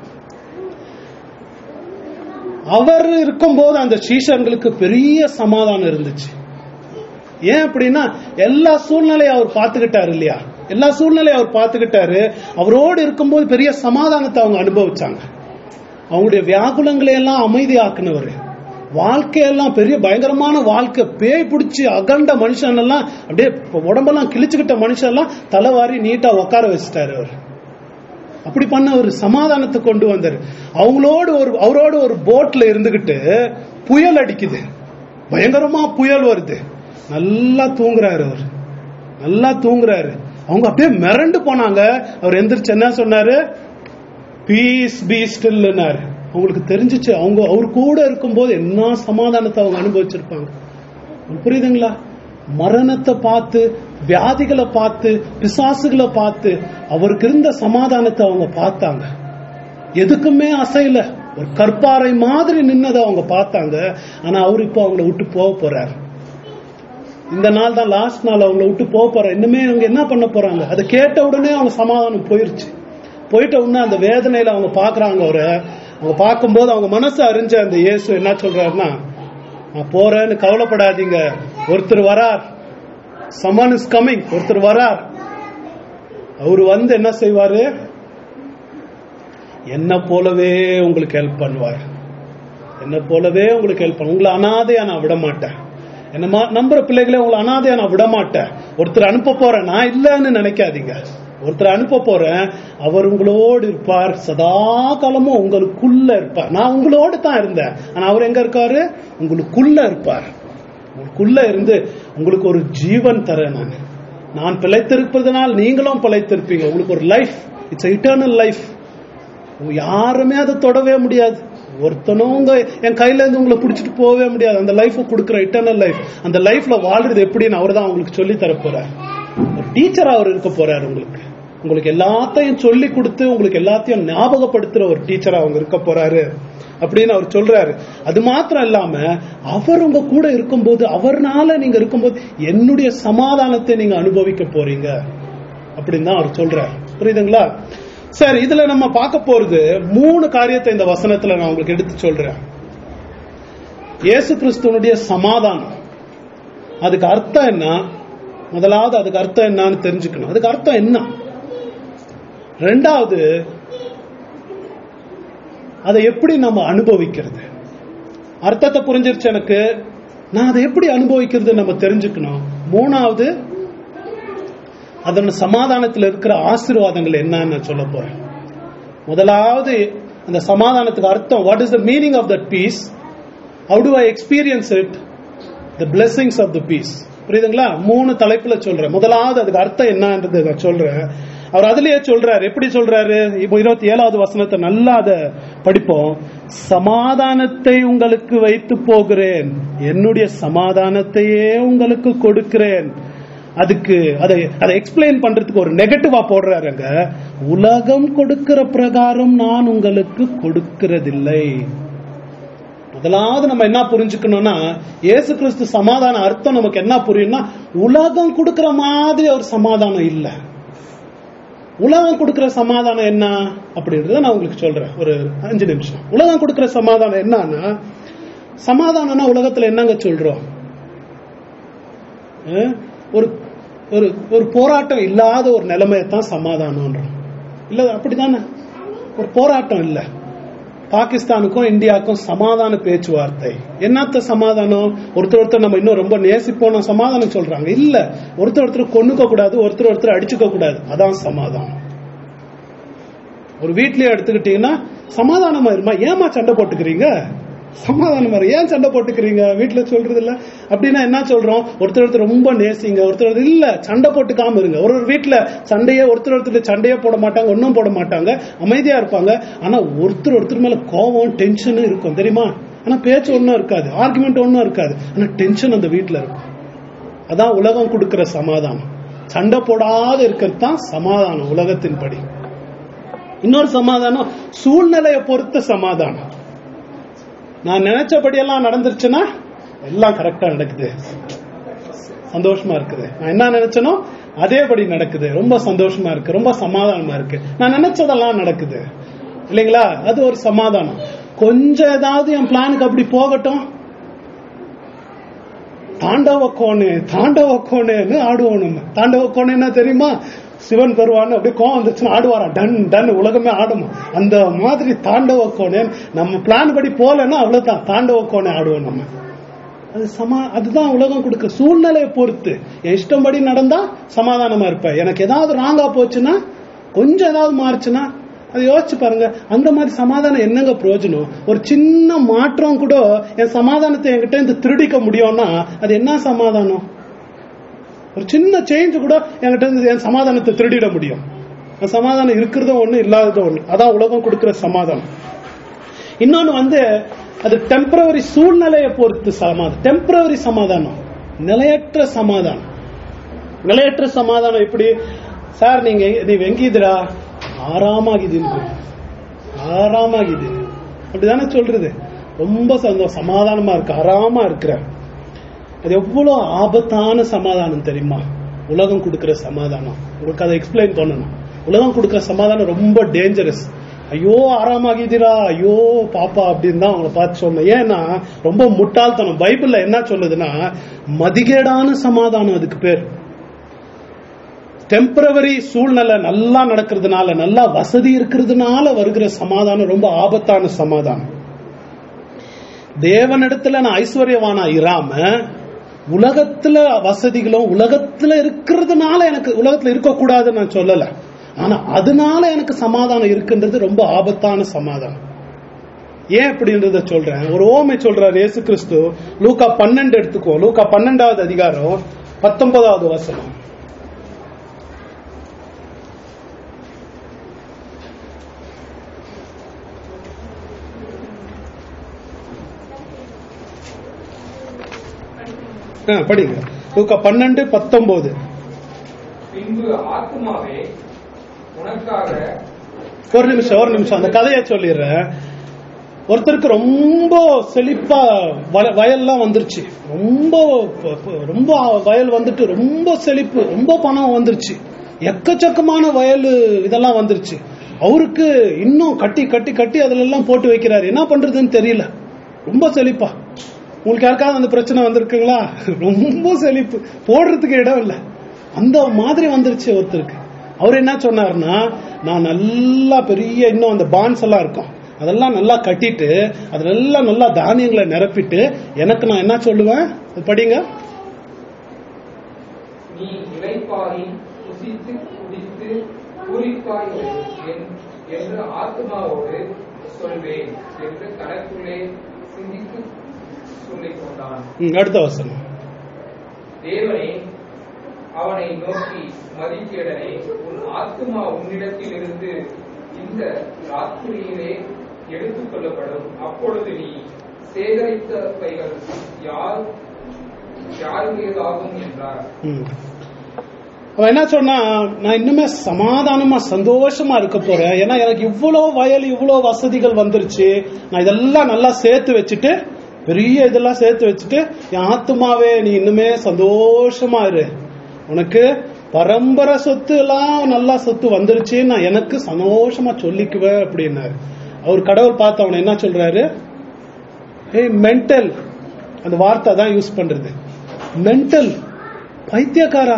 அவர் இருக்கும்போது அந்த சீஷர்களுக்கு பெரிய சமாதானம் இருந்துச்சு ஏன் அப்படின்னா எல்லா சூழ்நிலையும் அவர் பார்த்துக்கிட்டாரு இல்லையா எல்லா சூழ்நிலையும் அவர் பார்த்துக்கிட்டாரு அவரோடு இருக்கும்போது பெரிய சமாதானத்தை அவங்க அனுபவிச்சாங்க அவங்களுடைய வியாகுலங்களை எல்லாம் அமைதியாக்குனவர் வாழ்க்கையெல்லாம் பெரிய பயங்கரமான வாழ்க்கை பேய் பிடிச்சி அகண்ட மனுஷன் எல்லாம் அப்படியே உடம்பெல்லாம் கிழிச்சுக்கிட்ட மனுஷன் எல்லாம் தலைவாரி நீட்டா உட்கார வச்சுட்டாரு அவர் அப்படி பண்ண ஒரு சமாதானத்தை கொண்டு வந்தாரு அவங்களோடு ஒரு அவரோடு ஒரு போட்ல இருந்துகிட்டு புயல் அடிக்குது பயங்கரமா புயல் வருது நல்லா தூங்குறாரு அவர் நல்லா தூங்குறாரு அவங்க அப்படியே மிரண்டு போனாங்க அவர் எந்திரிச்சு என்ன சொன்னாரு பீஸ் பீ ஸ்டில்னாரு அவங்களுக்கு தெரிஞ்சிச்சு அவங்க அவர் கூட இருக்கும்போது என்ன சமாதானத்தை அவங்க அனுபவிச்சிருப்பாங்க உங்களுக்கு புரியுதுங்களா மரணத்தை பார்த்து வியாதிகளை பார்த்து பிசாசுகளை பார்த்து அவருக்கு இருந்த சமாதானத்தை அவங்க பார்த்தாங்க எதுக்குமே அசையல ஒரு கற்பாறை மாதிரி நின்னதை அவங்க பார்த்தாங்க ஆனா அவர் இப்போ அவங்கள விட்டு போக போறாரு இந்த நாள் தான் லாஸ்ட் நாள் அவங்கள விட்டு போக போறாரு இன்னுமே அவங்க என்ன பண்ண போறாங்க அதை கேட்ட உடனே அவங்க சமாதானம் போயிருச்சு போயிட்ட உடனே அந்த வேதனையில அவங்க பாக்குறாங்க அவரை அவங்க பார்க்கும்போது அவங்க மனசு அறிஞ்ச அந்த இயேசு என்ன சொல்றாருன்னா நான் போறேன்னு கவலைப்படாதீங்க ஒருத்தர் வரார் சமன் இஸ் கமிங் ஒருத்தர் வரார் அவரு வந்து என்ன செய்வாரு என்ன போலவே உங்களுக்கு ஹெல்ப் பண்ணுவார் என்ன போலவே உங்களுக்கு ஹெல்ப் பண்ண உங்களை அனாதையா நான் விட மாட்டேன் என்ன மா- நம்புற பிள்ளைகளை உங்களை அனாதையா நான் விட மாட்டேன் ஒருத்தர் அனுப்ப போறேன் நான் இல்லைன்னு நினைக்காதீங்க ஒருத்தர் அனுப்ப போறேன் அவர் உங்களோடு இருப்பார் சதா காலமும் உங்களுக்குள்ள இருப்பார் நான் உங்களோடு தான் இருந்தேன் ஆனா அவர் எங்க இருக்காரு உங்களுக்குள்ள இருப்பார் உங்களுக்குள்ள இருந்து உங்களுக்கு ஒரு ஜீவன் தரேன் நான் நான் பிழைத்திருப்பதனால் நீங்களும் பிழைத்திருப்பீங்க உங்களுக்கு ஒரு லைஃப் இட்ஸ் இட்டர்னல் லைஃப் யாருமே அதை தொடவே முடியாது ஒருத்தனும் உங்க என் கையில இருந்து உங்களை பிடிச்சிட்டு போகவே முடியாது அந்த லைஃப் கொடுக்குற இட்டர்னல் லைஃப் அந்த லைஃப்ல வாழ்றது எப்படின்னு அவர் தான் உங்களுக்கு சொல்லி தர போறார் ஒரு டீச்சர் அவர் இருக்க போறாரு உங்களுக்கு உங்களுக்கு எல்லாத்தையும் சொல்லி கொடுத்து உங்களுக்கு எல்லாத்தையும் ஞாபகப்படுத்துற ஒரு டீச்சர் அவங்க இருக்க போறாரு அப்படின்னு அவர் சொல்றாரு அது மாத்திரம் இல்லாம அவர் உங்க கூட இருக்கும்போது அவர்னால நீங்க இருக்கும்போது என்னுடைய சமாதானத்தை நீங்க அனுபவிக்க போறீங்க அப்படின்னு தான் அவர் சொல்றாரு புரியுதுங்களா சரி இதுல நம்ம பார்க்க போறது மூணு காரியத்தை இந்த வசனத்துல நான் உங்களுக்கு எடுத்து சொல்றேன் இயேசு கிறிஸ்துவனுடைய சமாதானம் அதுக்கு அர்த்தம் என்ன முதலாவது அதுக்கு அர்த்தம் என்னன்னு தெரிஞ்சுக்கணும் அதுக்கு அர்த்தம் என்ன ரெண்டாவது அதை எப்படி நம்ம அனுபவிக்கிறது அர்த்தத்தை புரிஞ்சிருச்சு எனக்கு நான் அதை எப்படி அனுபவிக்கிறது நம்ம தெரிஞ்சுக்கணும் மூணாவது அதன் சமாதானத்தில் இருக்கிற ஆசீர்வாதங்கள் என்னன்னு நான் சொல்ல போறேன் முதலாவது அந்த சமாதானத்துக்கு அர்த்தம் what is the meaning of that peace how do I experience it the blessings of the peace புரியுதுங்களா மூணு தலைப்புல சொல்றேன் முதலாவது அதுக்கு அர்த்தம் என்னன்றது நான் சொல்றேன் அவர் அதுலயே சொல்றாரு எப்படி சொல்றாரு இப்போ இருபத்தி ஏழாவது வசனத்தை நல்லா அதை படிப்போம் சமாதானத்தை உங்களுக்கு வைத்து போகிறேன் என்னுடைய சமாதானத்தையே உங்களுக்கு கொடுக்கிறேன் அதுக்கு அதை அதை எக்ஸ்பிளைன் பண்றதுக்கு ஒரு நெகட்டிவா போடுறாருங்க உலகம் கொடுக்கிற பிரகாரம் நான் உங்களுக்கு கொடுக்கிறதில்லை முதலாவது நம்ம என்ன புரிஞ்சுக்கணும்னா இயேசு கிறிஸ்து சமாதான அர்த்தம் நமக்கு என்ன புரியும்னா உலகம் கொடுக்கிற மாதிரி ஒரு சமாதானம் இல்ல உலகம் கொடுக்கிற சமாதானம் என்ன அப்படின்றத நான் உங்களுக்கு சொல்றேன் ஒரு அஞ்சு நிமிஷம் உலகம் கொடுக்கிற சமாதானம் என்னன்னா சமாதானம்னா உலகத்துல என்னங்க சொல்றோம் அஹ், ஒரு ஒரு ஒரு போராட்டம் இல்லாத ஒரு நிலைமையை தான் சமாதானம்ன்றோம் இல்ல அப்படிதானே ஒரு போராட்டம் இல்லை பாகிஸ்தானுக்கும் இந்தியாவுக்கும் சமாதான பேச்சுவார்த்தை என்னத்த சமாதானம் ஒருத்தர் ஒருத்தர் நம்ம இன்னும் ரொம்ப நேசிப்போம் சமாதானம் சொல்றாங்க இல்ல ஒருத்தர் ஒருத்தர் கொண்டுக்க கூடாது ஒருத்தர் ஒருத்தர் அடிச்சுக்க கூடாது அதான் சமாதானம் ஒரு வீட்லயே எடுத்துக்கிட்டீங்கன்னா சமாதானமா இருமா ஏமா சண்டை போட்டுக்கிறீங்க சமாதானமா இரு. ஏன் சண்டை போட்டுக்கிறீங்க வீட்டுல சொல்றது இல்ல அப்படின்னா என்ன சொல்றோம் ஒருத்தர் ஒருத்தர் ரொம்ப நேசிங்க ஒருத்தர் ஒருத்தர் இல்ல சண்டை போட்டுக்காம இருங்க ஒரு ஒரு வீட்டுல சண்டையே ஒருத்தர் ஒருத்தர் சண்டையே போட மாட்டாங்க ஒன்னும் போட மாட்டாங்க அமைதியா இருப்பாங்க ஆனா ஒருத்தர் ஒருத்தர் மேல கோபம் டென்ஷன் இருக்கும் தெரியுமா ஆனா பேச்சு ஒன்னும் இருக்காது ஆர்குமெண்ட் ஒன்னும் இருக்காது ஆனா டென்ஷன் அந்த வீட்டுல இருக்கும் அதான் உலகம் கொடுக்கிற சமாதானம் சண்டை போடாத இருக்கிறது தான் சமாதானம் உலகத்தின் படி இன்னொரு சமாதானம் சூழ்நிலையை பொறுத்த சமாதானம் நான் நினைச்சபடியெல்லாம் நடந்துருச்சுன்னா எல்லாம் கரெக்டா நடக்குது சந்தோஷமா இருக்குது நான் என்ன நினைச்சனோ அதேபடி நடக்குது ரொம்ப சந்தோஷமா இருக்கு ரொம்ப சமாதானமா இருக்கு நான் நினைச்சதெல்லாம் நடக்குது இல்லைங்களா அது ஒரு சமாதானம் கொஞ்சம் ஏதாவது என் பிளானுக்கு அப்படி போகட்டும் தாண்டவ கோணு தாண்டவ கோணுன்னு ஆடுவோம் நம்ம தாண்டவ கோணு என்ன தெரியுமா சிவன் பெறுவான்னு அப்படியே கோவம் வந்துச்சுன்னா ஆடுவாராம் டன் டன் உலகமே ஆடுமா அந்த மாதிரி தாண்டவ கோணு நம்ம பிளான் படி போலன்னா அவ்வளவுதான் தாண்டவ கோணை ஆடுவோம் நம்ம அது சமா அதுதான் உலகம் கொடுக்க சூழ்நிலையை பொறுத்து என் இஷ்டம்படி நடந்தா சமாதானமா இருப்பேன் எனக்கு ஏதாவது ராங்கா போச்சுன்னா கொஞ்சம் ஏதாவது மாறுச்சுன்னா அது யோசிச்சு பாருங்க அந்த மாதிரி சமாதானம் என்னங்க பிரயோஜனம் ஒரு சின்ன மாற்றம் கூட என் சமாதானத்தை என்கிட்ட இருந்து திருடிக்க முடியும்னா அது என்ன சமாதானம் ஒரு சின்ன சேஞ்ச் கூட என்கிட்ட இருந்து என் சமாதானத்தை திருடிட முடியும் அந்த சமாதானம் இருக்கிறதும் ஒண்ணு இல்லாததும் ஒண்ணு அதான் உலகம் கொடுக்கிற சமாதானம் இன்னொன்னு வந்து அது டெம்பரவரி சூழ்நிலையை பொறுத்து சமாதானம் டெம்பரவரி சமாதானம் நிலையற்ற சமாதானம் நிலையற்ற சமாதானம் எப்படி சார் நீங்க நீವ್ ಹೆಂಗಿದ್ದೀರಾ ஆறாமாகிது ஆறாமாகிது அப்படிதானே சொல்றது ரொம்ப சந்தோஷம் சமாதானமா இருக்கு ஆறாமா இருக்கிற அது எவ்வளவு ஆபத்தான சமாதானம் தெரியுமா உலகம் கொடுக்கிற சமாதானம் உங்களுக்கு அதை எக்ஸ்பிளைன் பண்ணணும் உலகம் கொடுக்கிற சமாதானம் ரொம்ப டேஞ்சரஸ் ஐயோ ஆறாமாகிதீரா ஐயோ பாப்பா அப்படின்னு தான் அவங்கள பார்த்து சொன்னேன் ஏன்னா ரொம்ப முட்டாள்தனம் பைபிள்ல என்ன சொல்லுதுன்னா மதிகேடான சமாதானம் அதுக்கு பேர் டெம்பரவரி சூழ்நிலை நல்லா நடக்கிறதுனால நல்லா வசதி இருக்கிறதுனால வருகிற சமாதானம் ரொம்ப ஆபத்தான சமாதானம் தேவனிடத்துல நான் ஐஸ்வர்யவானா இராம உலகத்துல வசதிகளும் உலகத்துல இருக்கிறதுனால எனக்கு உலகத்துல இருக்கக்கூடாதுன்னு நான் சொல்லல ஆனா அதனால எனக்கு சமாதானம் இருக்குன்றது ரொம்ப ஆபத்தான சமாதானம் ஏன் அப்படின்றத சொல்றேன் ஒரு ஓமை சொல்றாரு இயேசு கிறிஸ்து லூக்கா பன்னெண்டு எடுத்துக்கோ லூக்கா பன்னெண்டாவது அதிகாரம் பத்தொன்பதாவது வசனம் ஆ, படிங்க லூக்கா பன்னெண்டு பத்தொன்பது பின்பு ஆத்துமாவே உனக்காக ஒரு நிமிஷம் ஒரு நிமிஷம் அந்த கதையை சொல்லிடுறேன் ஒருத்தருக்கு ரொம்ப செழிப்பா வய- வயல்லாம் வந்துருச்சு ரொம்ப ப- ப- ரொம்ப வயல் வந்துட்டு ரொம்ப செழிப்பு ரொம்ப பணம் வந்துருச்சு எக்கச்சக்கமான வயல் இதெல்லாம் வந்துருச்சு அவருக்கு இன்னும் கட்டி கட்டி கட்டி அதுல எல்லாம் போட்டு வைக்கிறாரு என்ன பண்றதுன்னு தெரியல ரொம்ப செழிப்பா உங்களுக்கு யாருக்காவது அந்த பிரச்சனை வந்திருக்குங்களா ரொம்ப செழிப்பு போடுறதுக்கு இடம் இல்லை அந்த மாதிரி வந்துருச்சு ஒருத்தருக்கு அவர் என்ன சொன்னாருன்னா நான் நல்லா பெரிய இன்னும் அந்த பான்ஸ் எல்லாம் இருக்கும் அதெல்லாம் நல்லா கட்டிட்டு அதெல்லாம் நல்லா தானியங்களை நிரப்பிட்டு எனக்கு நான் என்ன சொல்லுவேன் அது படிங்க நீ இளைப்பாரி புசித்து குடித்து பூரிப்பாய் இருப்பேன் என்று ஆத்மாவோடு சொல்வேன் என்று தனக்குள்ளே சிந்தித்து சொல்லிக் கொண்டான் ம், அடுத்த வசனம் தேவனே அவனை நோக்கி மதிக்கேடனே உன் ஆத்துமா உன்னிடத்திலிருந்து இந்த ராத்திரியிலே எடுத்துக் கொள்ளப்படும் அப்பொழுது நீ சேகரித்தவைகள் யார் யாருடையதாகும் என்றார் ம். அவன் என்ன சொன்னா நான் இன்னுமே சமாதானமா சந்தோஷமா இருக்க போறேன் ஏன்னா எனக்கு இவ்வளோ வயல் இவ்வளோ வசதிகள் வந்துருச்சு நான் இதெல்லாம் நல்லா சேர்த்து வச்சுட்டு பெரிய இதெல்லாம் சேர்த்து வச்சுட்டு என் ஆத்துமாவே நீ இன்னுமே சந்தோஷமா இரு உனக்கு பரம்பரை சொத்து எல்லாம் நல்லா சொத்து வந்துருச்சு நான் எனக்கு சந்தோஷமா சொல்லிக்குவேன் அப்படின்னாரு அவர் கடவுள் பார்த்து அவனை என்ன சொல்றாரு ஏய் மென்டல் அந்த வார்த்தை தான் யூஸ் பண்றது மென்டல் பைத்தியக்காரா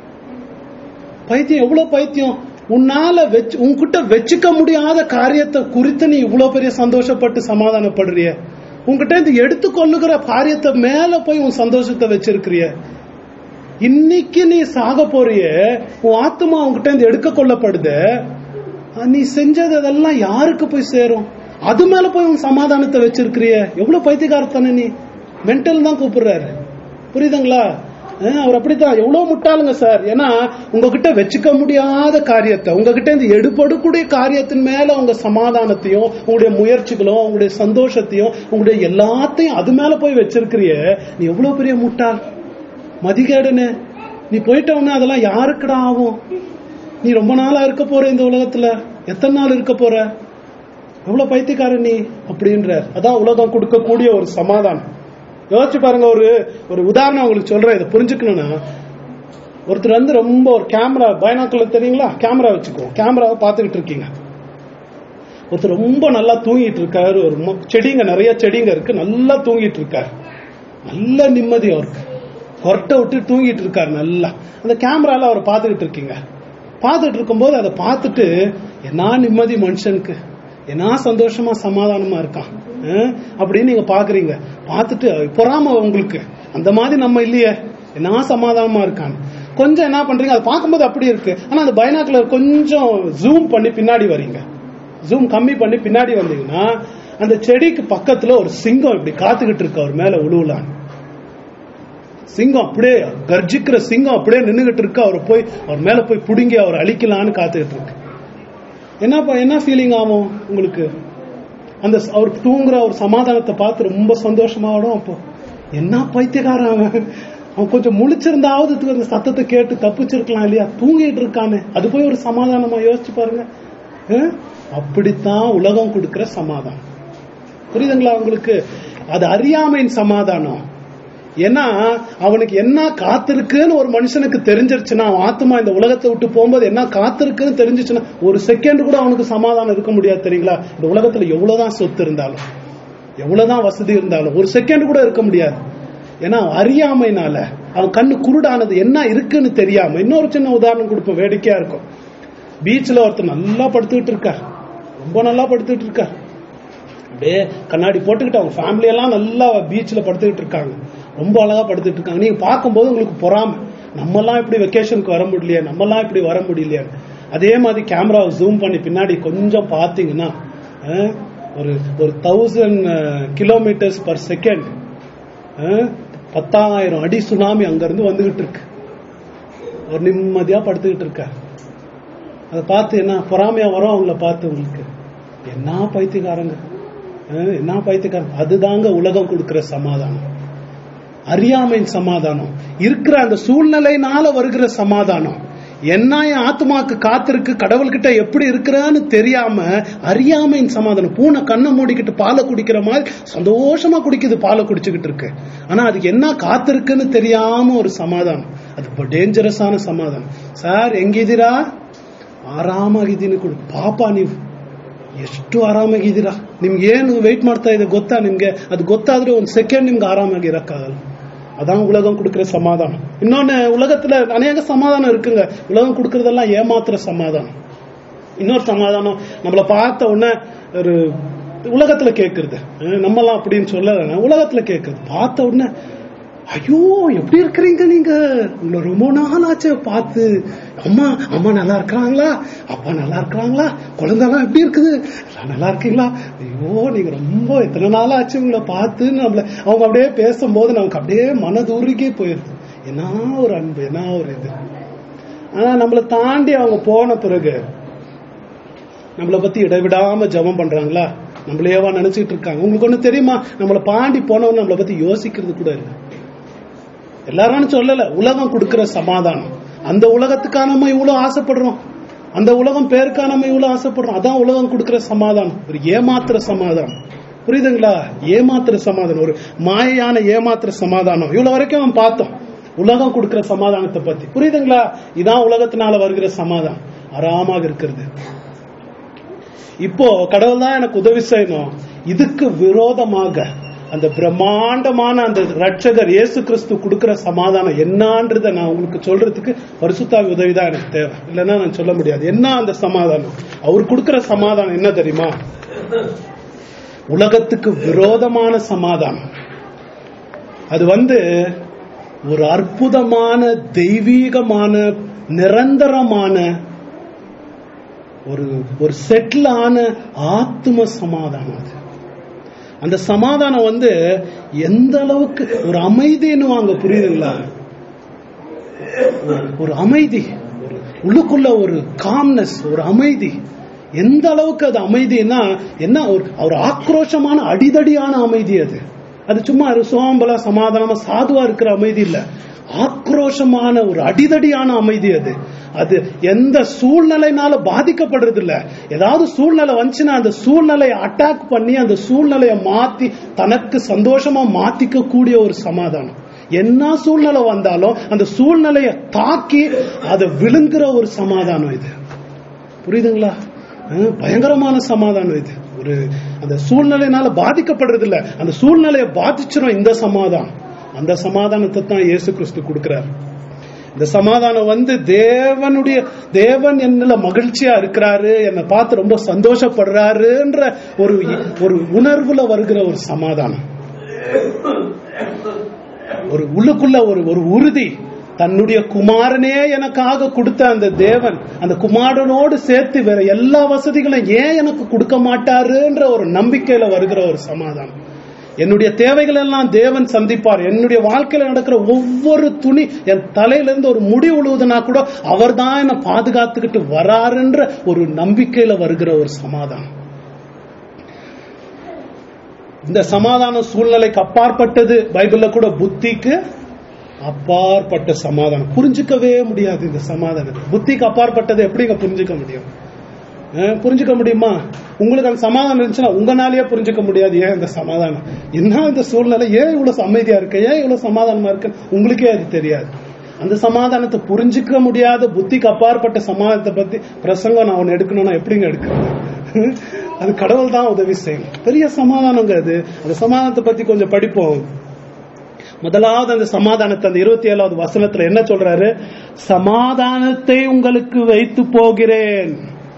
பைத்தியம் எவ்வளவு பைத்தியம் உன்னால வச்சு உன்கிட்ட வச்சுக்க முடியாத காரியத்தை குறித்து நீ இவ்வளவு பெரிய சந்தோஷப்பட்டு சமாதானப்படுறிய உன்கிட்ட இருந்து எடுத்துக்கொள்ளுகிற காரியத்தை மேல போய் உன் சந்தோஷத்தை வச்சிருக்கிறிய இன்னைக்கு நீ சாக போறிய உன் ஆத்மா உன்கிட்ட இருந்து எடுக்க கொள்ளப்படுது நீ செஞ்சது அதெல்லாம் யாருக்கு போய் சேரும் அது மேல போய் உன் சமாதானத்தை வச்சிருக்கிறிய எவ்வளவு பைத்தியக்காரத்தானே நீ மென்டல் தான் கூப்பிடுறாரு புரியுதுங்களா அஹ் அவர் அப்படித்தான் எவ்வளவு முட்டாளுங்க சார் ஏன்னா உங்ககிட்ட வச்சுக்க முடியாத காரியத்தை உங்ககிட்ட இருந்து எடுபடக்கூடிய காரியத்தின் மேல உங்க சமாதானத்தையும் உங்களுடைய முயற்சிகளும் உங்களுடைய சந்தோஷத்தையும் உங்களுடைய எல்லாத்தையும் அது மேல போய் வச்சிருக்கிறிய நீ எவ்வளவு பெரிய முட்டாள் மதிகேடுன்னு நீ போயிட்டவன அதெல்லாம் யாருக்குடா ஆகும் நீ ரொம்ப நாளா இருக்க போற இந்த உலகத்துல எத்தனை நாள் இருக்க போற எவ்வளவு பைத்தியக்காரன் நீ அப்படின்றார் அதான் உலகம் கொடுக்கக்கூடிய ஒரு சமாதானம் யோசிச்சு பாருங்க ஒரு ஒரு உதாரணம் உங்களுக்கு சொல்றேன் இதை புரிஞ்சுக்கணும்னா ஒருத்தர் வந்து ரொம்ப ஒரு கேமரா பைனாக்குலர் தெரியுங்களா கேமரா வச்சுக்கோ கேமராவை பார்த்துக்கிட்டு இருக்கீங்க ஒருத்தர் ரொம்ப நல்லா தூங்கிட்டு இருக்காரு ஒரு மொ- செடிங்க நிறைய செடிங்க இருக்கு நல்லா தூங்கிட்டு இருக்காரு நல்ல நிம்மதி அவருக்கு கொரட்டை விட்டு தூங்கிட்டு இருக்காரு நல்லா அந்த கேமரால அவரை பார்த்துக்கிட்டு இருக்கீங்க பார்த்துட்டு இருக்கும்போது அதை பார்த்துட்டு என்ன நிம்மதி மனுஷனுக்கு என்ன சந்தோஷமா சமாதானமா இருக்கான் அஹ், அப்படின்னு நீங்க பாக்குறீங்க பார்த்துட்டு பொறாம உங்களுக்கு அந்த மாதிரி நம்ம இல்லையே என்ன சமாதானமா இருக்கான் கொஞ்சம் என்ன பண்றீங்க அதை பார்க்கும்போது அப்படி இருக்கு ஆனா அந்த பைனாக்குலர் கொஞ்சம் ஜூம் பண்ணி பின்னாடி வரீங்க ஜூம் கம்மி பண்ணி பின்னாடி வந்தீங்கன்னா அந்த செடிக்கு பக்கத்துல ஒரு சிங்கம் இப்படி காத்துக்கிட்டு இருக்கு அவர் மேல உழுவலான்னு சிங்கம் அப்படியே கர்ஜிக்கிற சிங்கம் அப்படியே நின்னுகிட்டு இருக்கு அவர் போய் அவர் மேல போய் புடுங்கி அவர் அழிக்கலான்னு காத்துக்கிட்டு இருக்கு என்னப்பா என்ன ஃபீலிங் ஆகும் உங்களுக்கு அந்த ச- அவர் தூங்குற ஒரு சமாதானத்தை பார்த்து ரொம்ப சந்தோஷமாவிடும் அப்போ என்ன பைத்தியக்காரன் அவன் அவன் கொஞ்சம் முழிச்சிருந்தாவது து- அந்த சத்தத்தை கேட்டு தப்பிச்சிருக்கலாம் இல்லையா தூங்கிட்டு இருக்கானே அது போய் ஒரு சமாதானமா யோசிச்சு பாருங்க அஹ்? அப்படித்தான் உலகம் கொடுக்கிற சமாதானம் புரியுதுங்களா உங்களுக்கு அது அறியாமையின் சமாதானம் ஏன்னா அவனுக்கு என்ன காத்திருக்குன்னு ஒரு மனுஷனுக்கு தெரிஞ்சிருச்சுன்னா அவன் ஆத்மா இந்த உலகத்தை விட்டு போகும்போது என்ன காத்திருக்குன்னு தெரிஞ்சிச்சுன்னா ஒரு செகண்ட் கூட அவனுக்கு சமாதானம் இருக்க முடியாது தெரியுங்களா இந்த உலகத்துல எவ்வளவுதான் சொத்து இருந்தாலும் எவ்வளவுதான் வசதி இருந்தாலும் ஒரு செகண்ட் கூட இருக்க முடியாது ஏன்னா அவன் அறியாமைனால அவன் கண்ணு குருடானது என்ன இருக்குன்னு தெரியாம இன்னொரு சின்ன உதாரணம் கொடுப்போம் வேடிக்கையா இருக்கும் பீச்ல ஒருத்தர் நல்லா படுத்துக்கிட்டு இருக்கார் ரொம்ப நல்லா படுத்துக்கிட்டு இருக்கார் அப்படியே கண்ணாடி போட்டுக்கிட்டு அவங்க ஃபேமிலி எல்லாம் நல்லா பீச்சில் படுத்துக்கிட்டு இருக்காங்க ரொம்ப அழகா படுத்துட்டு இருக்காங்க நீங்க பார்க்கும்போது உங்களுக்கு பொறாம நம்மலாம் இப்படி வெக்கேஷனுக்கு வர முடியலையே நம்மலாம் இப்படி வர முடியலையே அதே மாதிரி கேமராவை ஜூம் பண்ணி பின்னாடி கொஞ்சம் பார்த்தீங்கன்னா அஹ், ஒரு ஒரு தௌசண்ட் கிலோமீட்டர்ஸ் பர் செகண்ட் பத்தாயிரம் அடி சுனாமி அங்கிருந்து வந்துகிட்டு இருக்கு ஒரு நிம்மதியா படுத்துக்கிட்டு இருக்கார் அதை பார்த்து என்ன பொறாமையா வரும் அவங்கள பார்த்து உங்களுக்கு என்ன பைத்தியக்காரங்க அஹ், என்ன பைத்தியக்காரங்க அதுதாங்க உலகம் கொடுக்கிற சமாதானம் அறியாமையின் சமாதானம் இருக்கிற அந்த சூழ்நிலையினால வருகிற சமாதானம் என்ன என் ஆத்மாக்கு காத்திருக்கு கடவுள்கிட்ட எப்படி இருக்கிறான்னு தெரியாம அறியாமையின் சமாதானம் பூனை கண்ணை மூடிக்கிட்டு பாலை குடிக்கிற மாதிரி சந்தோஷமா குடிக்குது பாலை குடிச்சுக்கிட்டு இருக்கு ஆனா அதுக்கு என்ன காத்திருக்குன்னு தெரியாம ஒரு சமாதானம் அது இப்போ டேஞ்சரஸான சமாதானம் சார் ಹೆಂಗಿದ್ದೀರಾ ಆರಾಮಾಗಿದ್ದೀನಿ ಕೊಡು ಪಾಪ ನೀವು ಎಷ್ಟು ಆರಾಮಾಗಿದ್ದೀರಾ ನಿಮ್ಗೆ ಏನು ವೆಯ್ಟ್ ಮಾಡ್ತಾ ಇದೆ ಗೊತ್ತಾ ನಿಮ್ಗೆ ಅದು ಗೊತ್ತಾದ್ರೆ ಒಂದು ಸೆಕೆಂಡ್ ನಿಮ್ಗೆ ಆರಾಮಾಗಿ ಇರಕ್ಕಾಗಲ್ಲ அதான் உலகம் கொடுக்கிற சமாதானம் இன்னொன்னு உலகத்துல அநேக சமாதானம் இருக்குங்க உலகம் கொடுக்கறதெல்லாம் ஏமாத்துற சமாதானம் இன்னொரு சமாதானம் நம்மள பார்த்த உடனே ஒரு உலகத்துல கேட்கறது அஹ் நம்மலாம் அப்படின்னு சொல்ல உலகத்துல கேட்கறது பார்த்த உடனே ஐயோ எப்படி இருக்கிறீங்க நீங்க உங்களை ரொம்ப நாள் ஆச்சு பார்த்து அம்மா அம்மா நல்லா இருக்கிறாங்களா அப்பா நல்லா இருக்கிறாங்களா குழந்தைலாம் எப்படி இருக்குது எல்லாம் நல்லா இருக்கீங்களா ஐயோ நீங்க ரொம்ப எத்தனை நாள் ஆச்சு உங்களை பார்த்து நம்மள அவங்க அப்படியே பேசும்போது நமக்கு அப்படியே மனதுருகி போயிருது என்ன ஒரு அன்பு என்ன ஒரு இது ஆனா நம்மளை தாண்டி அவங்க போன பிறகு நம்மளை பத்தி இடைவிடாம ஜெபம் பண்றாங்களா நம்மளையேவா நினைச்சிட்டு இருக்காங்க உங்களுக்கு ஒண்ணு தெரியுமா நம்மளை பாண்டி போனவங்க நம்மளை பத்தி யோசிக்கிறது கூட இல்லை எல்லாரும் சொல்லல உலகம் கொடுக்கிற சமாதானம் அந்த உலகத்துக்காக நம்ம இவ்வளவு ஆசைப்படுறோம் அந்த உலகம் பேருக்காக நம்ம இவ்வளவு ஆசைப்படுறோம் அதான் உலகம் கொடுக்கிற சமாதானம் ஒரு ஏமாத்துற சமாதானம் புரியுதுங்களா ஏமாத்துற சமாதானம் ஒரு மாயையான ஏமாத்துற சமாதானம் இவ்வளவு வரைக்கும் நம்ம பார்த்தோம் உலகம் கொடுக்கிற சமாதானத்தை பத்தி புரியுதுங்களா இதான் உலகத்தினால வருகிற சமாதானம் ஆறாமாக இருக்கிறது இப்போ கடவுள் தான் எனக்கு உதவி செய்யணும் இதுக்கு விரோதமாக அந்த பிரம்மாண்டமான அந்த ரட்சகர் இயேசு கிறிஸ்து கொடுக்கிற சமாதானம் என்னன்றத நான் உங்களுக்கு சொல்றதுக்கு பரிசுத்தாவி உதவி தான் எனக்கு தேவை இல்லைன்னா நான் சொல்ல முடியாது என்ன அந்த சமாதானம் அவர் கொடுக்கிற சமாதானம் என்ன தெரியுமா உலகத்துக்கு விரோதமான சமாதானம் அது வந்து ஒரு அற்புதமான தெய்வீகமான நிரந்தரமான ஒரு ஒரு செட்டில் ஆன ஆத்ம சமாதானம் அது அந்த சமாதானம் வந்து எந்த அளவுக்கு ஒரு அமைதின்னு வாங்க புரியுதுங்களா ஒரு- ஒரு அமைதி ஒரு உள்ளுக்குள்ள ஒரு காம்னஸ் ஒரு அமைதி எந்த அளவுக்கு அது அமைதினா என்ன ஒரு ஒரு ஆக்ரோஷமான அடிதடியான அமைதி அது அது சும்மா ஒரு சோம்பலா சமாதானமா சாதுவா இருக்கிற அமைதி இல்ல ஆக்ரோஷமான ஒரு அடிதடியான அமைதி அது அது எந்த சூழ்நிலைனால பாதிக்கப்படுறது இல்ல ஏதாவது சூழ்நிலை வந்துச்சுன்னா அந்த சூழ்நிலையை அட்டாக் பண்ணி அந்த சூழ்நிலையை மாத்தி தனக்கு சந்தோஷமா மாத்திக்க கூடிய ஒரு சமாதானம் என்ன சூழ்நிலை வந்தாலும் அந்த சூழ்நிலையை தாக்கி அதை விழுங்குற ஒரு சமாதானம் இது புரியுதுங்களா அஹ் பயங்கரமான சமாதானம் இது ஒரு அந்த சூழ்நிலையினால பாதிக்கப்படுறது இல்ல அந்த சூழ்நிலையை பாதிச்சிடும் இந்த சமாதானம் அந்த சமாதானத்தை தான் இயேசு கிறிஸ்து கொடுக்கிறார் இந்த சமாதானம் வந்து தேவனுடைய தேவன் என்னல மகிழ்ச்சியா இருக்கிறாரு என்னை பார்த்து ரொம்ப சந்தோஷப்படுறாருன்ற ஒரு ஒரு உணர்வுல வருகிற ஒரு சமாதானம் ஒரு உள்ளுக்குள்ள ஒரு ஒரு உறுதி தன்னுடைய குமாரனே எனக்காக கொடுத்த அந்த தேவன் அந்த குமாரனோடு சேர்த்து வேற எல்லா வசதிகளும் ஏன் எனக்கு கொடுக்க மாட்டாருன்ற ஒரு நம்பிக்கையில வருகிற ஒரு சமாதானம் என்னுடைய தேவைகள் எல்லாம் தேவன் சந்திப்பார் என்னுடைய வாழ்க்கையில நடக்கிற ஒவ்வொரு துணி என் தலையிலிருந்து ஒரு முடி உழுவுதுன்னா கூட அவர் தான் என்னை பாதுகாத்துக்கிட்டு வராருன்ற ஒரு நம்பிக்கையில வருகிற ஒரு சமாதானம் இந்த சமாதான சூழ்நிலைக்கு அப்பாற்பட்டது பைபிள்ல கூட புத்திக்கு அப்பாற்பட்ட சமாதானம் புரிஞ்சுக்கவே முடியாது இந்த சமாதானம் புத்திக்கு அப்பாற்பட்டது எப்படிங்க புரிஞ்சுக்க முடியும் அஹ், புரிஞ்சுக்க முடியுமா உங்களுக்கு அந்த சமாதானம் இருந்துச்சுன்னா உங்களாலேயே புரிஞ்சுக்க முடியாது ஏன் இந்த சமாதானம் என்ன இந்த சூழ்நிலை ஏன் இவ்வளவு அமைதியா இருக்கு ஏன் இவ்வளவு சமாதானமா இருக்கு உங்களுக்கே அது தெரியாது அந்த சமாதானத்தை புரிஞ்சுக்க முடியாத புத்திக்கு அப்பாற்பட்ட சமாதானத்தை பத்தி பிரசங்கம் நான் ஒன்னு எடுக்கணும்னா எப்படிங்க எடுக்கிறது அது கடவுள் தான் உதவி செய்யணும் பெரிய சமாதானங்க அது அந்த சமாதானத்தை பத்தி கொஞ்சம் படிப்போம் முதலாவது அந்த சமாதானத்தை அந்த இருபத்தி ஏழாவது வசனத்துல என்ன சொல்றாரு சமாதானத்தை உங்களுக்கு வைத்து போகிறேன்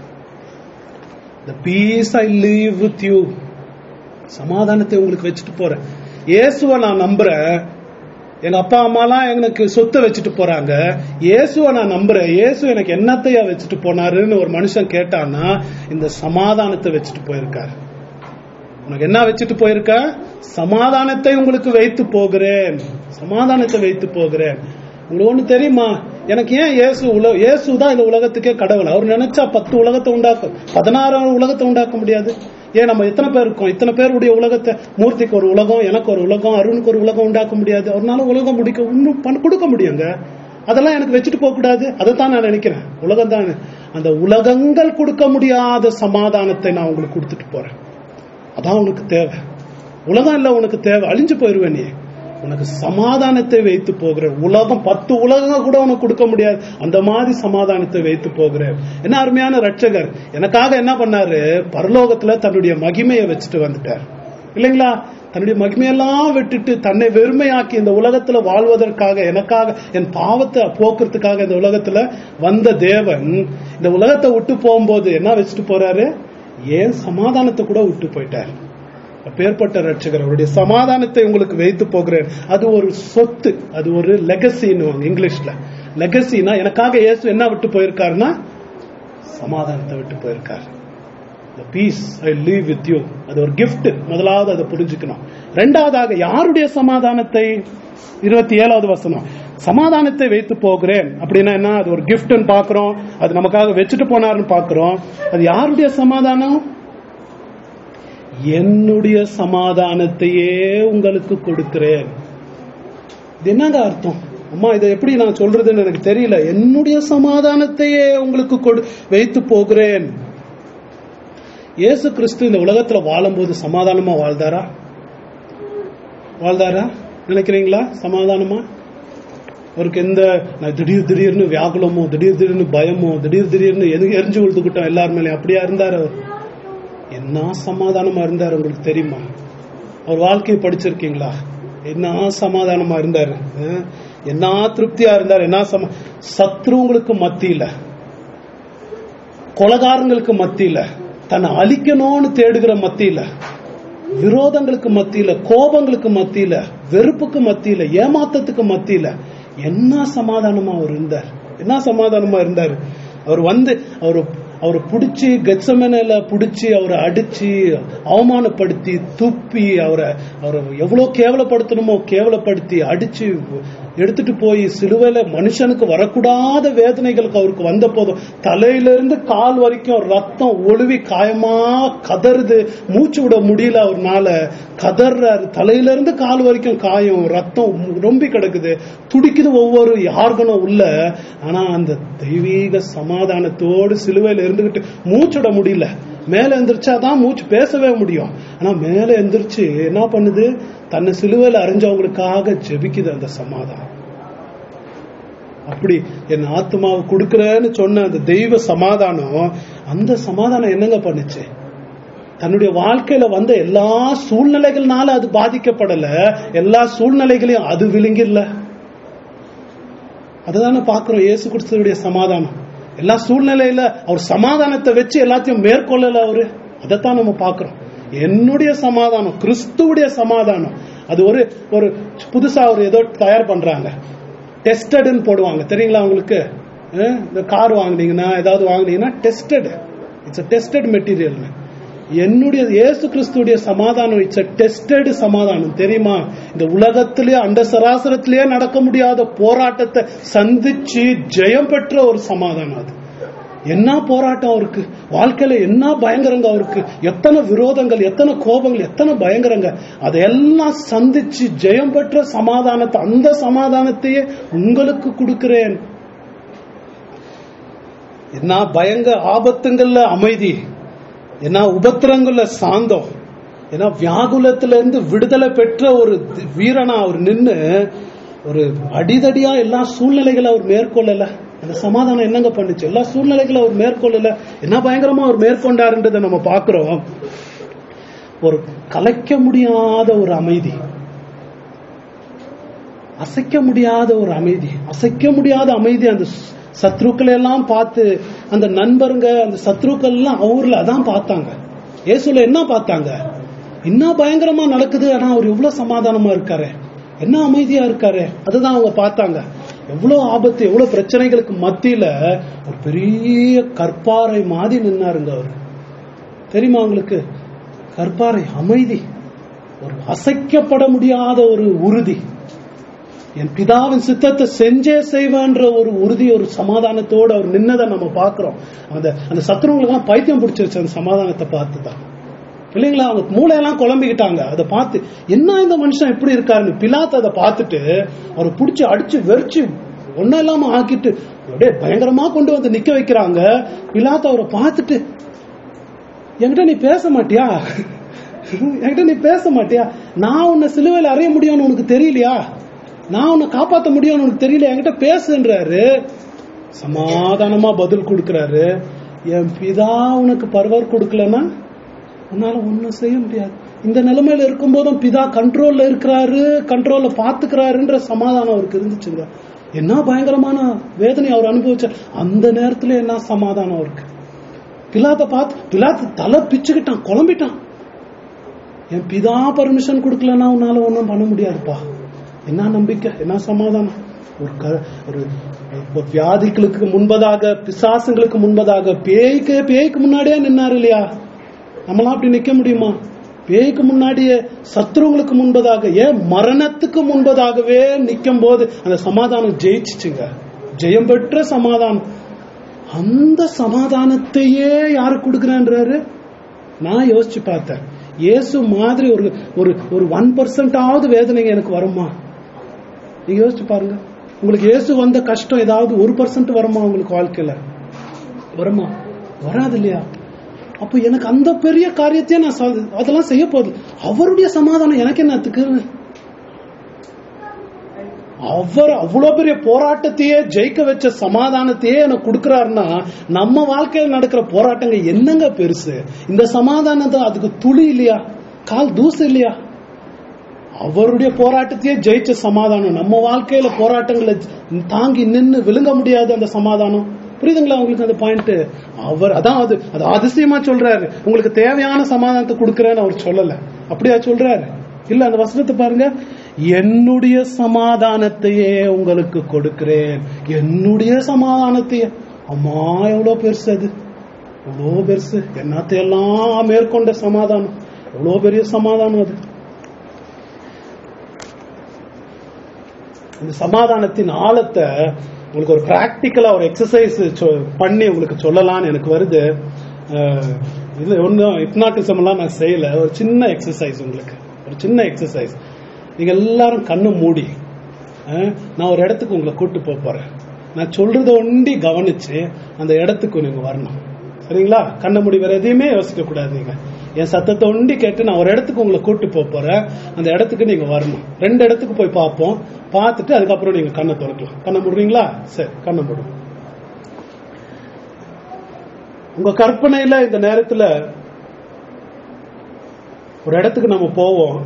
the peace I leave with you சமாதானத்தை உங்களுக்கு வச்சுட்டு போறேன் இயேசுவை நான் நம்புறேன் எங்க அப்பா அம்மாலாம் எனக்கு சொத்தை வச்சுட்டு போறாங்க இயேசுவை நான் நம்புறேன் இயேசு எனக்கு என்னத்தையா வச்சுட்டு போனாருன்னு ஒரு மனுஷன் கேட்டான்னா இந்த சமாதானத்தை வச்சுட்டு போயிருக்காரு உனக்கு என்ன வச்சுட்டு போயிருக்க சமாதானத்தை உங்களுக்கு வைத்து போகிறேன் சமாதானத்தை வைத்து போகிறேன் உங்களுக்கு ஒண்ணு தெரியுமா எனக்கு ஏன் இயேசு உல இயேசு தான் இந்த உலகத்துக்கே கடவுள் அவர் நினைச்சா பத்து உலகத்தை உண்டாக்கும் பதினாறாவது உலகத்தை உண்டாக்க முடியாது ஏன் நம்ம எத்தனை பேர் இருக்கோம் இத்தனை பேருடைய உலகத்தை மூர்த்திக்கு ஒரு உலகம் எனக்கு ஒரு உலகம் அருணுக்கு ஒரு உலகம் உண்டாக்க முடியாது அவர்னால உலகம் முடிக்க இன்னும் பண்ண கொடுக்க முடியுங்க அதெல்லாம் எனக்கு வச்சுட்டு போக கூடாது அதைத்தான் நான் நினைக்கிறேன் உலகம் தான் அந்த உலகங்கள் கொடுக்க முடியாத சமாதானத்தை நான் உங்களுக்கு கொடுத்துட்டு போறேன் அதான் உனக்கு தேவை உலகம் இல்ல உனக்கு தேவை அழிஞ்சு போயிருவே நீ உனக்கு சமாதானத்தை வைத்து போகிற உலகம் பத்து உலகம் கூட உனக்கு கொடுக்க முடியாது அந்த மாதிரி சமாதானத்தை வைத்து போகிறேன் என்ன அருமையான ரட்சகர் எனக்காக என்ன பண்ணாரு பரலோகத்துல தன்னுடைய மகிமையை வச்சுட்டு வந்துட்டார் இல்லைங்களா தன்னுடைய மகிமையெல்லாம் விட்டுட்டு தன்னை வெறுமையாக்கி இந்த உலகத்துல வாழ்வதற்காக எனக்காக என் பாவத்தை போக்குறதுக்காக இந்த உலகத்துல வந்த தேவன் இந்த உலகத்தை விட்டு போகும்போது என்ன வச்சுட்டு போறாரு ஏன் சமாதானத்தை கூட விட்டு போயிட்டார் அப்பேற்பட்ட ரட்சகர் அவருடைய சமாதானத்தை உங்களுக்கு வைத்து போகிறேன் அது ஒரு சொத்து அது ஒரு லெகசின்னு இங்கிலீஷ்ல லெகசினா எனக்காக இயேசு என்ன விட்டு போயிருக்காருன்னா சமாதானத்தை விட்டு போயிருக்காரு the peace I leave with you அது ஒரு gift முதலாவது அதை புரிஞ்சுக்கணும் ரெண்டாவதாக யாருடைய சமாதானத்தை இருபத்தி ஏழாவது வசனம் சமாதானத்தை வைத்து போகிறேன் அப்படின்னா என்ன அது ஒரு கிஃப்ட்னு பாக்குறோம் அது நமக்காக வச்சுட்டு போனாருன்னு பாக்குறோம் அது யாருடைய சமாதானம் என்னுடைய சமாதானத்தையே உங்களுக்கு கொடுக்கிறேன் இது என்னங்க அர்த்தம் அம்மா இதை எப்படி நான் சொல்றதுன்னு எனக்கு தெரியல என்னுடைய சமாதானத்தையே உங்களுக்கு கொடு வைத்து போகிறேன் இயேசு கிறிஸ்து இந்த உலகத்துல வாழும்போது சமாதானமா வாழ்ந்தாரா வாழ்ந்தாரா நினைக்கிறீங்களா சமாதானமா அவருக்கு எந்த நான் திடீர் திடீர்னு வியாகுலமோ திடீர் திடீர்னு பயமோ திடீர் திடீர்னு எது எரிஞ்சு விழுந்துக்கிட்டோம் எல்லார் மேலேயும் அப்படியா இருந்தாரு அவர் என்ன சமாதானமா இருந்தார் உங்களுக்கு தெரியுமா அவர் வாழ்க்கையை படிச்சிருக்கீங்களா என்ன சமாதானமா இருந்தாரு அஹ்? என்ன திருப்தியா இருந்தார் என்ன சம சத்ருங்களுக்கு மத்தியில கொலகாரங்களுக்கு மத்தியில தன்னை அழிக்கணும்னு தேடுகிற மத்தியில விரோதங்களுக்கு மத்தியில கோபங்களுக்கு மத்தியில வெறுப்புக்கு மத்தியில ஏமாத்தத்துக்கு மத்தியில என்ன சமாதானமா அவர் இருந்தார் என்ன சமாதானமா இருந்தார் அவர் வந்து அவர் அவரை பிடிச்சி கெச்சமனையில பிடிச்சி அவரை அடிச்சு அவமானப்படுத்தி துப்பி அவரை அவரை எவ்வளவு கேவலப்படுத்தணுமோ கேவலப்படுத்தி அடிச்சு எடுத்துட்டு போய் சிலுவையில மனுஷனுக்கு வரக்கூடாத வேதனைகளுக்கு அவருக்கு வந்த போதும் தலையிலிருந்து கால் வரைக்கும் ரத்தம் ஒழுவி காயமா கதறுது மூச்சு விட முடியல அவர்னால கதறாரு தலையிலிருந்து கால் வரைக்கும் காயம் ரத்தம் ரொம்பி கிடக்குது துடிக்குது ஒவ்வொரு யார்கனும் உள்ள ஆனா அந்த தெய்வீக சமாதானத்தோடு சிலுவையில இருந்துகிட்டு மூச்சுட முடியல மேல எந்திரிச்சாதான் மூச்சு பேசவே முடியும் ஆனா மேல எந்திரிச்சு என்ன பண்ணுது தன்னை சிலுவையில அறிஞ்சவங்களுக்காக ஜெபிக்குது அந்த சமாதானம் அப்படி என் ஆத்மாவை கொடுக்கறேன்னு சொன்ன அந்த தெய்வ சமாதானம் அந்த சமாதானம் என்னங்க பண்ணுச்சு தன்னுடைய வாழ்க்கையில வந்த எல்லா சூழ்நிலைகள்னால அது பாதிக்கப்படல எல்லா சூழ்நிலைகளையும் அது விழுங்கிடல அதுதானே பாக்குறோம் இயேசு கிறிஸ்துடைய சமாதானம் எல்லா சூழ்நிலையில அவர் சமாதானத்தை வச்சு எல்லாத்தையும் மேற்கொள்ளல அவரு அதைத்தான் நம்ம பாக்குறோம் என்னுடைய சமாதானம் கிறிஸ்துவுடைய சமாதானம் அது ஒரு ஒரு புதுசா ஒரு ஏதோ தயார் பண்றாங்க டெஸ்டட்னு போடுவாங்க தெரியுங்களா உங்களுக்கு அஹ் இந்த கார் வாங்குனீங்கன்னா ஏதாவது வாங்குனீங்கன்னா டெஸ்டட் இட்ஸ் டெஸ்டட் மெட்டீரியல் என்னுடைய இயேசு கிறிஸ்துடைய சமாதானம் இட்ஸ் டெஸ்டட் சமாதானம் தெரியுமா இந்த உலகத்திலே அந்த சராசரத்திலேயே நடக்க முடியாத போராட்டத்தை சந்திச்சு ஜெயம் பெற்ற ஒரு சமாதானம் அது என்ன போராட்டம் அவருக்கு வாழ்க்கையில என்ன பயங்கரங்க அவருக்கு எத்தனை விரோதங்கள் எத்தனை கோபங்கள் எத்தனை பயங்கரங்க அதையெல்லாம் சந்திச்சு ஜெயம் பெற்ற சமாதானத்தை அந்த சமாதானத்தையே உங்களுக்கு கொடுக்கிறேன் என்ன பயங்க ஆபத்துங்கள்ல அமைதி என்ன உபத்திரங்கள்ல சாந்தம் ஏன்னா வியாகுலத்துல இருந்து விடுதலை பெற்ற ஒரு தி- வீரனா அவர் நின்னு ஒரு அடிதடியா எல்லா சூழ்நிலைகளை அவர் மேற்கொள்ளல அந்த சமாதானம் என்னங்க பண்ணுச்சு எல்லா சூழ்நிலைகளும் அவர் மேற்கொள்ளல என்ன பயங்கரமா அவர் மேற்கொண்டாருன்றதை நம்ம பாக்குறோம் ஒரு கலைக்க முடியாத ஒரு அமைதி அசைக்க முடியாத ஒரு அமைதி அசைக்க முடியாத அமைதி அந்த ஸ்- சத்ருக்களை எல்லாம் பார்த்து அந்த நண்பருங்க அந்த சத்ருக்கள் எல்லாம் அவர்ல அதான் பார்த்தாங்க இயேசுல என்ன பார்த்தாங்க என்ன பயங்கரமா நடக்குது ஆனா அவர் எவ்வளவு சமாதானமா இருக்காரு என்ன அமைதியா இருக்காரு அதுதான் அவங்க பார்த்தாங்க எவ்வளவு ஆபத்து எவ்வளவு பிரச்சனைகளுக்கு மத்தியில ஒரு பெரிய கற்பாறை மாதிரி நின்னாருங்க அவர் தெரியுமா உங்களுக்கு கற்பாறை அமைதி ஒரு அசைக்கப்பட முடியாத ஒரு உறுதி என் பிதாவின் சித்தத்தை செஞ்சே செய்வேன்ற ஒரு உறுதி ஒரு சமாதானத்தோடு அவர் நின்னதை நம்ம பார்க்கிறோம் அந்த அந்த சத்துருவங்களுக்கெல்லாம் பைத்தியம் பிடிச்சிருச்சு அந்த சமாதானத்தை பார்த்து தான் இல்லைங்களா அவங்க மூளையெல்லாம் குழம்பிக்கிட்டாங்க அதை பார்த்து என்ன இந்த மனுஷன் எப்படி இருக்காருன்னு பிலாத்து அதை பார்த்துட்டு அவரை பிடிச்சி அடிச்சு வெறிச்சு ஒன்னும் இல்லாம ஆக்கிட்டு அப்படியே பயங்கரமா கொண்டு வந்து நிக்க வைக்கிறாங்க பிலாத்து அவரை பார்த்துட்டு என்கிட்ட நீ பேச மாட்டியா என்கிட்ட நீ பேச மாட்டியா நான் உன்னை சிலுவையில் அறைய முடியும்னு உனக்கு தெரியலையா நான் உன்னை காப்பாத்த முடியும்னு உனக்கு தெரியல என்கிட்ட பேசுன்றாரு சமாதானமா பதில் கொடுக்கறாரு என் பிதா உனக்கு பர்வர் கொடுக்கலன்னா உன்னால ஒண்ணும் செய்ய முடியாது இந்த நிலைமையில இருக்கும்போதும் பிதா கண்ட்ரோல்ல இருக்கிறாரு கண்ட்ரோல்ல பாத்துக்கிறாருன்ற சமாதானம் அவருக்கு இருந்துச்சுங்க என்ன பயங்கரமான வேதனை அவர் அனுபவிச்சார் அந்த நேரத்துல என்ன சமாதானம் அவருக்கு பிலாத்த பார்த்து பிலாத்து தலை பிச்சுக்கிட்டான் குழம்பிட்டான் என் பிதா பர்மிஷன் கொடுக்கலன்னா உன்னால ஒன்றும் பண்ண முடியாதுப்பா என்ன நம்பிக்கை என்ன சமாதானம் ஒரு க ஒரு ஒரு வியாதிகளுக்கு முன்பதாக பிசாசுங்களுக்கு முன்பதாக பேய்க்கு பேய்க்கு முன்னாடியே நின்னாரு இல்லையா நம்மளாம் அப்படி நிக்க முடியுமா பேய்க்கு முன்னாடியே சத்ருங்களுக்கு முன்பதாக ஏன் மரணத்துக்கு முன்பதாகவே நிற்கும் போது அந்த சமாதானம் ஜெயிச்சுச்சுங்க ஜெயம் பெற்ற சமாதானம் அந்த சமாதானத்தையே யாரு கொடுக்குறேன்றாரு நான் யோசிச்சு பார்த்தேன் இயேசு மாதிரி ஒரு ஒரு ஒரு ஒன் பர்சன்டாவது வேதனைங்க எனக்கு வருமா நீங்க யோசிச்சு பாருங்க உங்களுக்கு இயேசு வந்த கஷ்டம் ஏதாவது ஒரு பர்சன்ட் வருமா உங்களுக்கு வாழ்க்கையில வருமா வராது இல்லையா அப்போ எனக்கு அந்த பெரிய காரியத்தையே நான் சா- அதெல்லாம் செய்ய போகுது அவருடைய சமாதானம் எனக்கு என்னத்துக்கு அவர் அவ்வளவு பெரிய போராட்டத்தையே ஜெயிக்க வச்ச சமாதானத்தையே எனக்கு கொடுக்கறாருன்னா நம்ம வாழ்க்கையில் நடக்கிற போராட்டங்கள் என்னங்க பெருசு இந்த சமாதானத்தை அதுக்கு துளி இல்லையா கால் தூசு இல்லையா அவருடைய போராட்டத்தையே ஜெயிச்ச சமாதானம் நம்ம வாழ்க்கையில போராட்டங்களை தாங்கி நின்னு விழுங்க முடியாது அந்த சமாதானம் புரியுதுங்களா உங்களுக்கு அந்த பாயிண்ட் அவர் அதான் அது அது அதிசயமா சொல்றாரு உங்களுக்கு தேவையான சமாதானத்தை கொடுக்கறேன்னு அவர் சொல்லல அப்படியா சொல்றாரு இல்ல அந்த வசனத்தை பாருங்க என்னுடைய சமாதானத்தையே உங்களுக்கு கொடுக்கிறேன் என்னுடைய சமாதானத்தையே அம்மா எவ்வளவு பெருசு அது எவ்வளோ பெருசு என்னத்தையெல்லாம் மேற்கொண்ட சமாதானம் எவ்வளோ பெரிய சமாதானம் அது இந்த சமாதானத்தின் ஆழத்தை உங்களுக்கு ஒரு பிராக்டிக்கலா ஒரு எக்ஸசைஸ் பண்ணி உங்களுக்கு சொல்லலாம்னு எனக்கு வருது அஹ், இது ஒன்றும் ஹிப்னாட்டிசம் எல்லாம் நான் செய்யல ஒரு சின்ன எக்ஸசைஸ் உங்களுக்கு ஒரு சின்ன எக்ஸசைஸ் நீங்க எல்லாரும் கண்ணு மூடி அஹ், நான் ஒரு இடத்துக்கு உங்களை கூட்டு போக போறேன் நான் சொல்றத ஒண்டி கவனிச்சு அந்த இடத்துக்கு நீங்க வரணும் சரிங்களா கண்ண மூடி வேற எதையுமே யோசிக்க கூடாது நீங்க என் சத்தத்தை ஒண்டி கேட்டு நான் ஒரு இடத்துக்கு உங்களை கூட்டு போக போறேன் அந்த இடத்துக்கு நீங்க வரணும் ரெண்டு இடத்துக்கு போய் பார்ப்போம் பார்த்துட்டு அதுக்கப்புறம் நீங்க கண்ணை திறக்கலாம் கண்ணை மூடுறீங்களா சரி கண்ணை மூடும் உங்க கற்பனையில இந்த நேரத்துல ஒரு இடத்துக்கு நம்ம போவோம்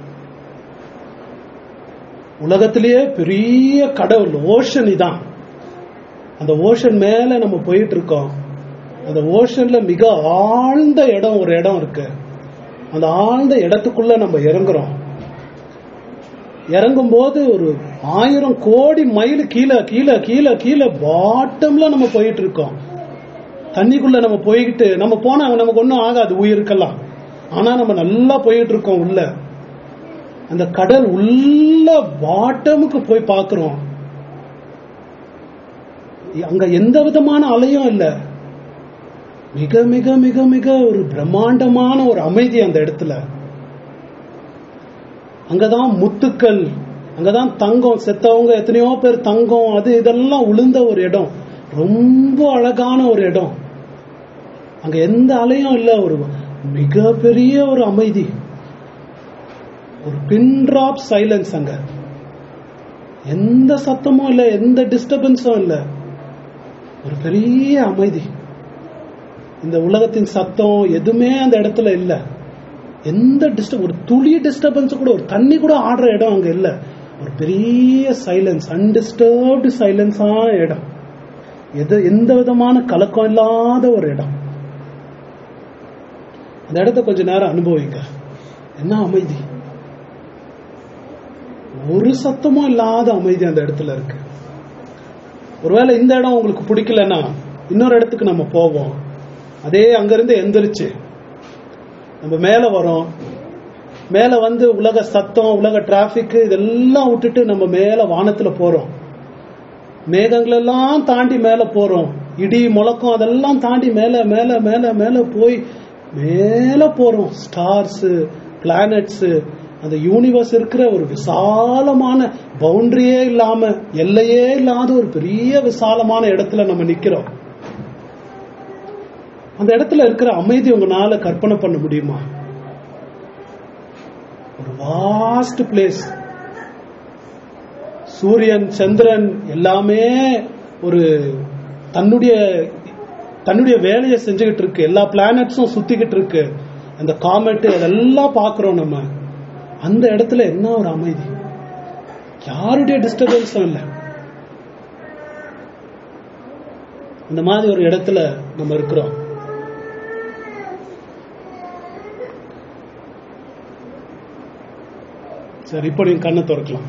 உலகத்திலேயே பெரிய கடவுள் ஓஷன் இதான் அந்த ஓஷன் மேல நம்ம போயிட்டு இருக்கோம் அந்த ஓஷன்ல மிக ஆழ்ந்த இடம் ஒரு இடம் இருக்கு அந்த ஆழ்ந்த இடத்துக்குள்ள நம்ம இறங்குறோம் இறங்கும் போது ஒரு ஆயிரம் கோடி மைல் கீழே கீழே கீழே கீழே பாட்டம்ல நம்ம போயிட்டு இருக்கோம் தண்ணிக்குள்ள நம்ம போய்கிட்டு நம்ம போனா நமக்கு ஒன்றும் ஆகாது உயிருக்கெல்லாம் ஆனா நம்ம நல்லா போயிட்டு இருக்கோம் உள்ள அந்த கடல் உள்ள பாட்டமுக்கு போய் பார்க்கிறோம் அங்க எந்த விதமான அலையும் இல்ல மிக மிக மிக மிக ஒரு பிரம்மாண்டமான ஒரு அமைதி அந்த இடத்துல அங்கதான் முத்துக்கள் அங்கதான் தங்கம் செத்தவங்க எத்தனையோ பேர் தங்கம் அது இதெல்லாம் உளுந்த ஒரு இடம் ரொம்ப அழகான ஒரு இடம் அங்க எந்த அலையும் இல்ல ஒரு மிகப்பெரிய ஒரு அமைதி ஒரு பின் டிராப் சைலன்ஸ் அங்க எந்த சத்தமும் இல்ல எந்த டிஸ்டர்பன்ஸும் இல்ல ஒரு பெரிய அமைதி இந்த உலகத்தின் சத்தம் எதுவுமே அந்த இடத்துல இல்ல எந்த டிஸ்டர்ப் ஒரு துளி டிஸ்டர்பன்ஸ் கூட ஒரு தண்ணி கூட ஆடுற இடம் அங்க இல்ல ஒரு பெரிய சைலன்ஸ் அன்டிஸ்டர்ப்டு சைலன்ஸான இடம் எது எந்த விதமான கலக்கம் இல்லாத ஒரு இடம் அந்த இடத்த கொஞ்ச நேரம் அனுபவிங்க என்ன அமைதி ஒரு சத்தமும் இல்லாத அமைதி அந்த இடத்துல இருக்கு ஒருவேளை இந்த இடம் உங்களுக்கு பிடிக்கலன்னா இன்னொரு இடத்துக்கு நம்ம போவோம் அதே அங்கிருந்து எந்திரிச்சு நம்ம மேல வரோம் மேல வந்து உலக சத்தம் உலக டிராபிக் இதெல்லாம் விட்டுட்டு நம்ம மேல வானத்துல போறோம் மேகங்கள் எல்லாம் தாண்டி மேல போறோம் இடி முழக்கம் அதெல்லாம் தாண்டி மேல மேல மேல மேல போய் மேல போறோம் ஸ்டார்ஸ் பிளானட்ஸ் அந்த யூனிவர்ஸ் இருக்கிற ஒரு விசாலமான பவுண்டரியே இல்லாம எல்லையே இல்லாத ஒரு பெரிய விசாலமான இடத்துல நம்ம நிக்கிறோம் அந்த இடத்துல இருக்கிற அமைதி உங்களால கற்பனை பண்ண முடியுமா ஒரு வாஸ்ட் பிளேஸ் சூரியன் சந்திரன் எல்லாமே ஒரு தன்னுடைய தன்னுடைய வேலையை செஞ்சுக்கிட்டு இருக்கு எல்லா பிளானட்ஸும் சுத்திக்கிட்டு இருக்கு அந்த காமெட் அதெல்லாம் பாக்குறோம் நம்ம அந்த இடத்துல என்ன ஒரு அமைதி யாருடைய டிஸ்டர்பன்ஸும் இல்லை இந்த மாதிரி ஒரு இடத்துல நம்ம இருக்கிறோம் சரி இப்போ நீங்க கண்ணை திறக்கலாம்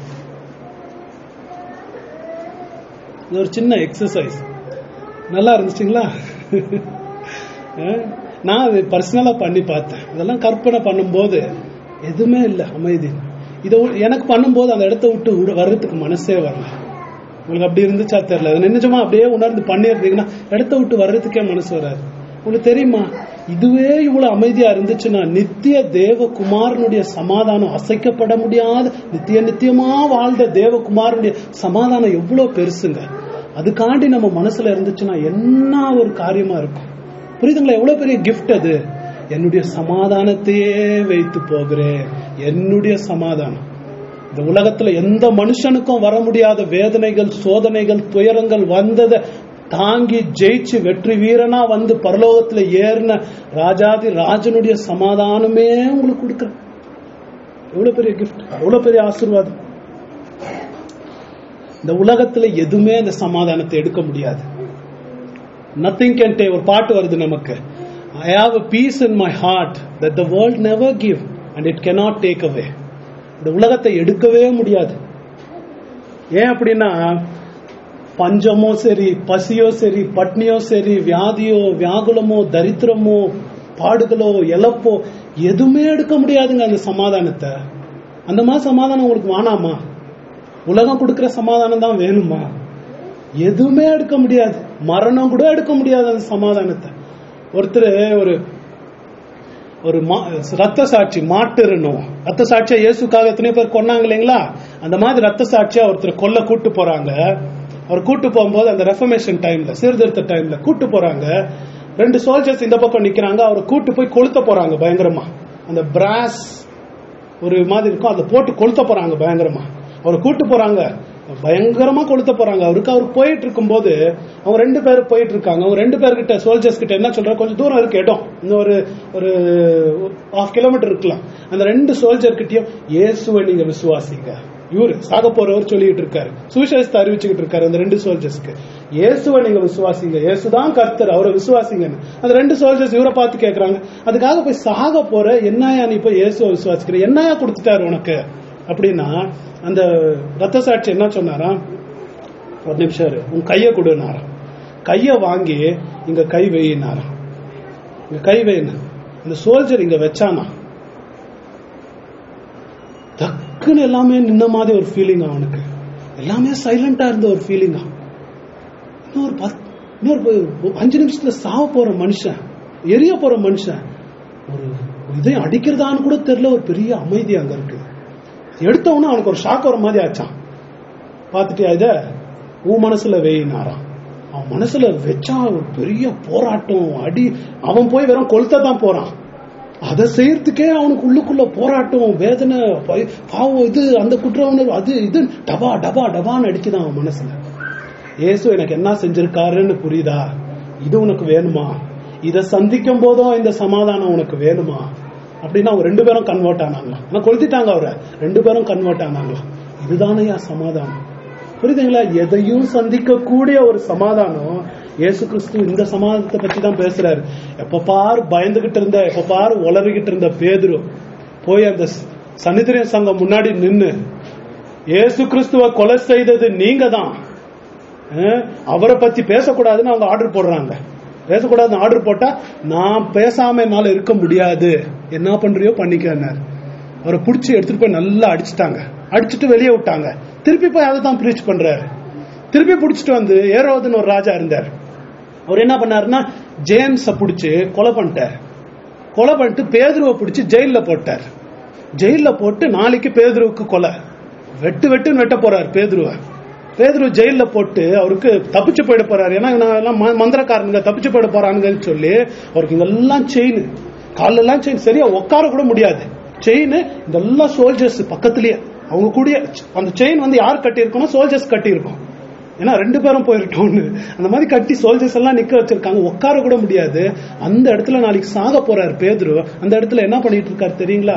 இது ஒரு சின்ன எக்ஸசைஸ் நல்லா இருந்துச்சுங்களா அஹ், நான் அது பர்சனலா பண்ணி பார்த்தேன் இதெல்லாம் கற்பனை பண்ணும்போது எதுவுமே இல்லை அமைதி இதை உ- எனக்கு பண்ணும்போது அந்த இடத்த விட்டு உட- வர்றதுக்கு மனசே வரல உங்களுக்கு அப்படி இருந்துச்சா தெரியல அது நிஜமா அப்படியே உணர்ந்து பண்ணியிருந்தீங்கன்னா இடத்த விட்டு வர்றதுக்கே மனசு வராது உங்களுக்கு தெரியுமா இதுவே இவ்வளவு அமைதியா இருந்துச்சுன்னா நித்திய தேவகுமாரனுடைய சமாதானம் அசைக்கப்பட முடியாத நித்திய நித்தியமா வாழ்ந்த தேவகுமாரனுடைய சமாதானம் எவ்வளவு பெருசுங்க அதுக்காண்டி நம்ம மனசுல இருந்துச்சுன்னா என்ன ஒரு காரியமா இருக்கும் புரியுதுங்களா எவ்வளவு பெரிய கிஃப்ட் அது என்னுடைய சமாதானத்தையே வைத்து போகிறேன் என்னுடைய சமாதானம் இந்த உலகத்துல எந்த மனுஷனுக்கும் வர முடியாத வேதனைகள் சோதனைகள் துயரங்கள் வந்ததை தாங்கி ஜெயிச்சு வெற்றி வீரனா வந்து பரலோகத்துல ஏறின ராஜாதி ராஜனுடைய சமாதானமே உங்களுக்கு கொடுக்குறேன் எவ்வளவு பெரிய கிஃப்ட் எவ்வளவு பெரிய ஆசீர்வாதம் இந்த உலகத்துல எதுவுமே அந்த சமாதானத்தை எடுக்க முடியாது நத்திங் கேன் டே ஒரு பாட்டு வருது நமக்கு I have a peace in my heart that the world never give and it cannot take away இந்த உலகத்தை எடுக்கவே முடியாது ஏன் அப்படின்னா பஞ்சமோ சரி பசியோ சரி பட்னியோ சரி வியாதியோ வியாகுலமோ தரித்திரமோ பாடுகளோ இழப்போ எதுவுமே எடுக்க முடியாதுங்க அந்த சமாதானத்தை அந்த மாதிரி சமாதானம் உங்களுக்கு வேணாமா உலகம் கொடுக்கிற சமாதானம் தான் வேணுமா எதுவுமே எடுக்க முடியாது மரணம் கூட எடுக்க முடியாது அந்த சமாதானத்தை ஒருத்தர் ஒரு ஒரு மா- ரத்த சாட்சி மாட்டுறணும் ரத்த சாட்சியா இயேசுக்காக எத்தனை பேர் கொன்னாங்க இல்லைங்களா அந்த மாதிரி ரத்த சாட்சியா ஒருத்தர் கொல்ல கூட்டு போறாங்க அவர் கூட்டு போகும்போது அந்த ரெஃபர்மேஷன் டைம்ல சீர்திருத்த டைம்ல கூட்டு போறாங்க ரெண்டு சோல்ஜர்ஸ் இந்த பக்கம் நிக்கிறாங்க அவரை கூட்டு போய் கொளுத்த போறாங்க பயங்கரமா அந்த பிராஸ் ஒரு மாதிரி இருக்கும் அதை போட்டு கொளுத்த போறாங்க பயங்கரமா அவரை கூட்டு போறாங்க பயங்கரமா கொளுத்த போறாங்க அவருக்கு அவருக்கு போயிட்டு இருக்கும்போது அவங்க ரெண்டு பேர் போயிட்டு இருக்காங்க அவங்க ரெண்டு பேர்கிட்ட சோல்ஜர்ஸ் கிட்ட என்ன சொல்றாங்க கொஞ்சம் தூரம் இருக்கு இடம் இன்னும் ஒரு ஒரு ஹாஃப் கிலோமீட்டர் இருக்கலாம் அந்த ரெண்டு சோல்ஜர் கிட்டயும் இயேசுவை நீங்க விசுவாசிங்க இவரு சாக போறவர் சொல்லிட்டு இருக்காரு சுவிசேஷத்தை அறிவிச்சுக்கிட்டு இருக்காரு அந்த ரெண்டு சோல்ஜர்ஸ்க்கு இயேசுவை நீங்க விசுவாசிங்க இயேசுதான் கர்த்தர் அவரை விசுவாசிங்கன்னு அந்த ரெண்டு சோல்ஜர்ஸ் இவரை பார்த்து கேக்குறாங்க அதுக்காக போய் சாக போற என்னையா நீ போய் இயேசுவை விசுவாசிக்கிற என்னையா கொடுத்துட்டாரு உனக்கு அப்படின்னா அந்த ரத்த சாட்சி என்ன சொன்னாரா ஒரு நிமிஷம் இரு. உன் கையை கொடுனாராம் கையை வாங்கி இங்க கை வையினாராம் இங்க கை வைன்னு இந்த சோல்ஜர் இங்க வச்சானா டக்குன்னு எல்லாமே நின்ன மாதிரி ஒரு ஃபீலிங் அவனுக்கு எல்லாமே சைலண்டா இருந்த ஒரு ஃபீலிங்கா இன்னொரு பத் இன்னொரு ப- அஞ்சு நிமிஷத்துல சாவ போற மனுஷன் எரிய போற மனுஷன் ஒரு ஒரு இதயம் அடிக்கிறதான்னு கூட தெரியல ஒரு பெரிய அமைதி அங்க இருக்கு எடுத்தவொன்னே அவனுக்கு ஒரு ஷாக் வர மாதிரி ஆச்சான் பார்த்துட்டியா இத உன் மனசுல வெயினாராம் அவன் மனசுல வச்சா ஒரு பெரிய போராட்டம் அடி அவன் போய் வெறும் கொளுத்த தான் போறான் அதை செய்யறதுக்கே அவனுக்கு உள்ளுக்குள்ள போராட்டம் வேதனை பய- பாவம் இது அந்த குற்ற உணர்வு அது இது டபா டபா டபான்னு அடிக்குதான் அவன் மனசுல இயேசு எனக்கு என்ன செஞ்சிருக்காருன்னு புரியுதா இது உனக்கு வேணுமா இதை சந்திக்கும் போதும் இந்த சமாதானம் உனக்கு வேணுமா அப்படின்னா அவங்க ரெண்டு பேரும் கன்வெர்ட் ஆனாங்களாம் ஆனா கொளுத்திட்டாங்க அவரை ரெண்டு பேரும் கன்வெர்ட் ஆனாங்களாம் இதுதானையா சமாதானம் புரியுதுங்களா எதையும் சந்திக்கக்கூடிய ஒரு சமாதானம் இயேசு கிறிஸ்து இந்த சமாதானத்தை பத்தி தான் பேசுறாரு எப்ப பாரு பயந்துகிட்டு இருந்த எப்ப பாரு உளறிக்கிட்டு இருந்த பேதுரு போய் அந்த சனிதிரிய சங்கம் முன்னாடி நின்னு இயேசு கிறிஸ்துவ கொலை செய்தது நீங்க தான் அஹ், அவரை பத்தி பேசக்கூடாதுன்னு அவங்க ஆர்டர் போடுறாங்க பேசக்கூடாதுன்னு ஆர்டர் போட்டா நான் பேசாம என்னால இருக்க முடியாது என்ன பண்றியோ பண்ணிக்கன்னாரு அவரை புடிச்சு எடுத்துட்டு போய் நல்லா அடிச்சுட்டாங்க அடிச்சுட்டு வெளியே விட்டாங்க திருப்பி போய் அதை தான் ப்ரீச் பண்றாரு திருப்பி புடிச்சிட்டு வந்து ஏரோதுன்னு ஒரு ராஜா இருந்தார் அவர் என்ன பண்ணாருன்னா ஜேம்ஸ புடிச்சு கொலை பண்ணிட்டார் கொலை பண்ணிட்டு பேதுருவை பிடிச்சி ஜெயில்ல போட்டார் ஜெயில்ல போட்டு நாளைக்கு பேதுருவுக்கு கொலை வெட்டு வெட்டுன்னு வெட்ட போறார் பேதுருவை பேதுரு ஜெயில்ல போட்டு அவருக்கு தப்பிச்சு போயிட போறாரு ஏன்னா நான் எல்லாம் ம- மந்திரக்காரனுங்க தப்பிச்சு போயிட போறானுங்கன்னு சொல்லி அவருக்கு இங்கெல்லாம் செயின் காலெல்லாம் செயின் சரியா உட்கார கூட முடியாது செயின் இதெல்லாம் சோல்ஜர்ஸ் பக்கத்துலயே அவங்க கூடயே அந்த செயின் வந்து யார் கட்டி இருக்கணும் சோல்ஜர்ஸ் கட்டி இருக்கும் ஏன்னா ரெண்டு பேரும் போயிருட்டோம்னு அந்த மாதிரி கட்டி சோல்ஜர்ஸ் எல்லாம் நிக்க வச்சிருக்காங்க உட்கார கூட முடியாது அந்த இடத்துல நாளைக்கு சாக போறாரு பேதுரு அந்த இடத்துல என்ன பண்ணிட்டு இருக்காரு தெரியுங்களா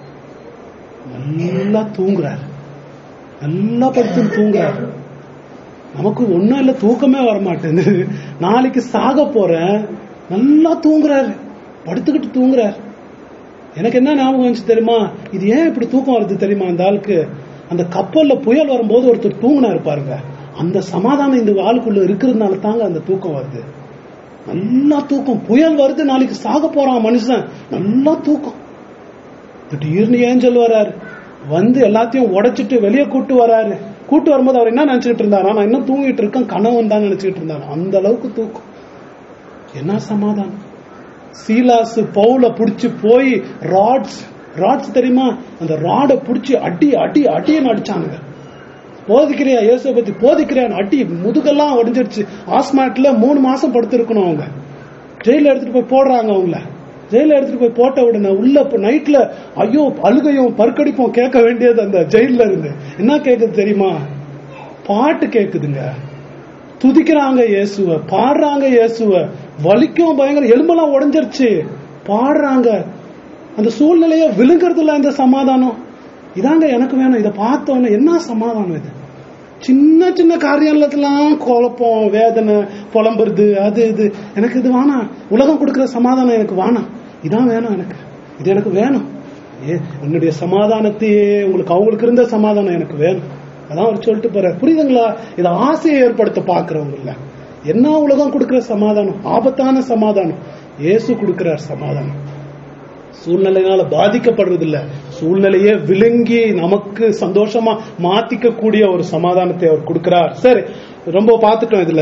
நல்லா தூங்குறாரு நல்லா படுத்து தூங்குறாரு நமக்கு ஒண்ணும் இல்ல தூக்கமே வர மாட்டேங்குது நாளைக்கு சாக போறேன் நல்லா தூங்குறாரு படுத்துக்கிட்டு தூங்குறாரு எனக்கு என்ன ஞாபகம் வந்துச்சு தெரியுமா இது ஏன் இப்படி தூக்கம் வருது தெரியுமா அந்த ஆளுக்கு அந்த கப்பல்ல புயல் வரும்போது ஒருத்தர் தூங்கினாரு பாருங்க அந்த சமாதானம் இந்த ஆளுக்குள்ள இருக்கிறதுனால தாங்க அந்த தூக்கம் வருது நல்லா தூக்கம் புயல் வருது நாளைக்கு சாக போறான் மனுஷன் நல்லா தூக்கம் திடீர்னு ஏஞ்சல் வராரு வந்து எல்லாத்தையும் உடைச்சிட்டு வெளியே கூட்டு வராரு கூட்டு வரும்போது அவர் என்ன நினைச்சுக்கிட்டு இருந்தாரா நான் இன்னும் தூங்கிட்டு இருக்கேன் கனவன் தான் நினைச்சுக்கிட்டு இருந்தாரு அந்த அளவுக்கு தூக்கம் என்ன சமாதானம் சீலாஸ் பவுல புடிச்சு போய் ராட்ஸ் ராட்ஸ் தெரியுமா அந்த ராடை புடிச்சு அடி அடி அடின்னு அடிச்சானுங்க போதிக்கிறியா இயேசுவை பத்தி போதிக்கிறியான்னு அடி முதுகெல்லாம் உடைஞ்சிருச்சு ஆஸ்மாட்ல மூணு மாசம் படுத்திருக்கணும் அவங்க ஜெயில எடுத்துட்டு போய் போடுறாங்க அவங்கள ஜெயில எடுத்துட்டு போய் போட்ட உடனே உள்ள நைட்ல ஐயோ அழுகையும் பற்கடிப்பும் கேட்க வேண்டியது அந்த ஜெயில இருந்து என்ன கேக்குது தெரியுமா பாட்டு கேக்குதுங்க துதிக்கிறாங்க இயேசுவ பாடுறாங்க இயேசுவ வலிக்கும் பயங்கர எலும்பெல்லாம் உடைஞ்சிருச்சு பாடுறாங்க அந்த சூழ்நிலைய விழுங்குறதுல இந்த சமாதானம் இதாங்க எனக்கு வேணும் இதை பார்த்தோன்னே என்ன சமாதானம் இது சின்ன சின்ன காரியத்துலாம் குழப்பம் வேதனை புலம்புறது அது இது எனக்கு இது வேணாம் உலகம் கொடுக்கிற சமாதானம் எனக்கு வேணாம் இதான் வேணும் எனக்கு இது எனக்கு வேணும் ஏ என்னுடைய சமாதானத்தையே உங்களுக்கு அவங்களுக்கு இருந்த சமாதானம் எனக்கு வேணும் அதான் அவர் சொல்லிட்டு போறார் புரியுதுங்களா இதை ஆசையை ஏற்படுத்த பாக்குறவங்க இல்ல என்ன உலகம் கொடுக்கிற சமாதானம் ஆபத்தான சமாதானம் இயேசு கொடுக்கிறார் சமாதானம் சூழ்நிலையினால பாதிக்கப்படுறது இல்ல சூழ்நிலையே விழுங்கி நமக்கு சந்தோஷமா மாத்திக்க கூடிய ஒரு சமாதானத்தை அவர் கொடுக்கிறார் சரி ரொம்ப பார்த்துட்டோம் இதுல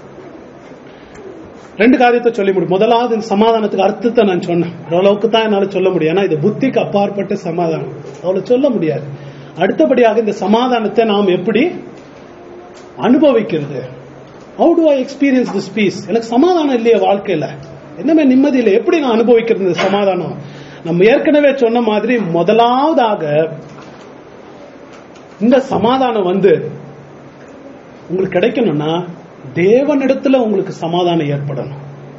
ரெண்டு காரியத்தை சொல்லி முடியும் முதலாவது இந்த சமாதானத்துக்கு அர்த்தத்தை நான் சொன்னேன் ஓரளவுக்கு தான் என்னால சொல்ல முடியும் ஏன்னா இது புத்திக்கு அப்பாற்பட்ட சமாதானம் அவ்வளவு சொல்ல முடியாது அடுத்தபடியாக இந்த சமாதானத்தை நாம் எப்படி அனுபவிக்கிறது how do I experience this peace எனக்கு சமாதானம் இல்லையே வாழ்க்கையில என்னமே நிம்மதி இல்லை எப்படி நான் அனுபவிக்கிறது இந்த சமாதானம் நம்ம ஏற்கனவே சொன்ன மாதிரி முதலாவதாக இந்த சமாதானம் வந்து உங்களுக்கு கிடைக்கணும்னா தேவனிடத்துல உங்களுக்கு சமாதானம் ஏற்படணும்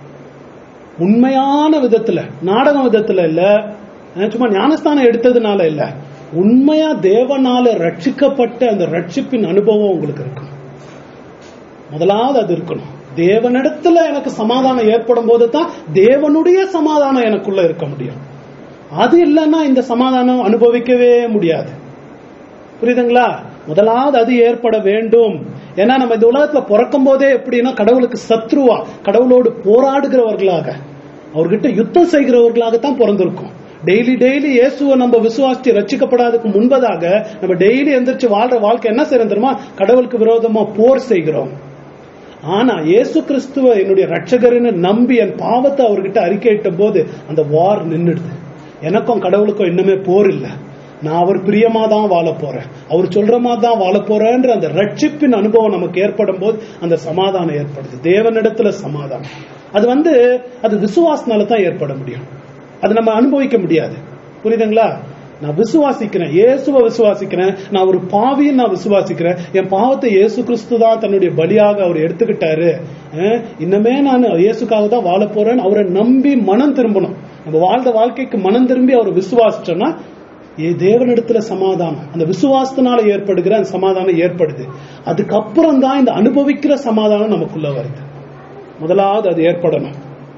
உண்மையான விதத்துல நாடகம் விதத்துல இல்ல சும்மா ஞானஸ்தானம் எடுத்ததுனால இல்ல உண்மையா தேவனால ரட்சிக்கப்பட்ட அந்த ரட்சிப்பின் அனுபவம் உங்களுக்கு இருக்கணும் முதலாவது அது இருக்கணும் தேவனிடத்துல எனக்கு சமாதானம் ஏற்படும் போது தான் தேவனுடைய சமாதானம் எனக்குள்ள இருக்க முடியும் அது இல்லைன்னா இந்த சமாதானம் அனுபவிக்கவே முடியாது புரியுதுங்களா முதலாவது அது ஏற்பட வேண்டும் ஏன்னா நம்ம இந்த உலகத்துல பிறக்கும் போதே எப்படின்னா கடவுளுக்கு சத்ருவா கடவுளோடு போராடுகிறவர்களாக அவர்கிட்ட யுத்தம் செய்கிறவர்களாக தான் பிறந்திருக்கும் டெய்லி டெய்லி இயேசுவை நம்ம விசுவாசிச்சு ரச்சிக்கப்படாததுக்கு முன்பதாக நம்ம டெய்லி எந்திரிச்சு வாழ்ற வாழ்க்கை என்ன செய்யறோம் தெரியுமா கடவுளுக்கு விரோதமா போர் செய்கிறோம் ஆனா இயேசு கிறிஸ்துவ என்னுடைய ரட்சகர்னு நம்பி என் பாவத்தை அவர்கிட்ட அறிக்கையிட்ட போது அந்த வார் நின்றுடுது எனக்கும் கடவுளுக்கும் இன்னுமே போர் இல்லை நான் அவர் பிரியமா தான் வாழ போறேன் அவர் சொல்ற மாதிரி தான் வாழ போறேன்ற அந்த ரட்சிப்பின் அனுபவம் நமக்கு ஏற்படும் போது அந்த சமாதானம் ஏற்படுது தேவனிடத்துல சமாதானம் அது வந்து அது விசுவாசனால தான் ஏற்பட முடியும் அது நம்ம அனுபவிக்க முடியாது புரியுதுங்களா நான் விசுவாசிக்கிறேன் இயேசுவை விசுவாசிக்கிறேன் நான் ஒரு பாவியும் நான் விசுவாசிக்கிறேன் என் பாவத்தை இயேசு கிறிஸ்து தான் தன்னுடைய பலியாக அவர் எடுத்துக்கிட்டாரு அஹ் இன்னமே நான் இயேசுக்காக தான் வாழ போறேன் அவரை நம்பி மனம் திரும்பணும் நம்ம வாழ்ந்த வாழ்க்கைக்கு மனம் திரும்பி அவர் விசுவாசிச்சோம்னா ஏ தேவனிடத்துல சமாதானம் அந்த விசுவாசத்தினால ஏற்படுகிற அந்த சமாதானம் ஏற்படுது அதுக்கப்புறம் தான் இந்த அனுபவிக்கிற சமாதானம் நமக்குள்ள வருது முதலாவது அது ஏற்படணும்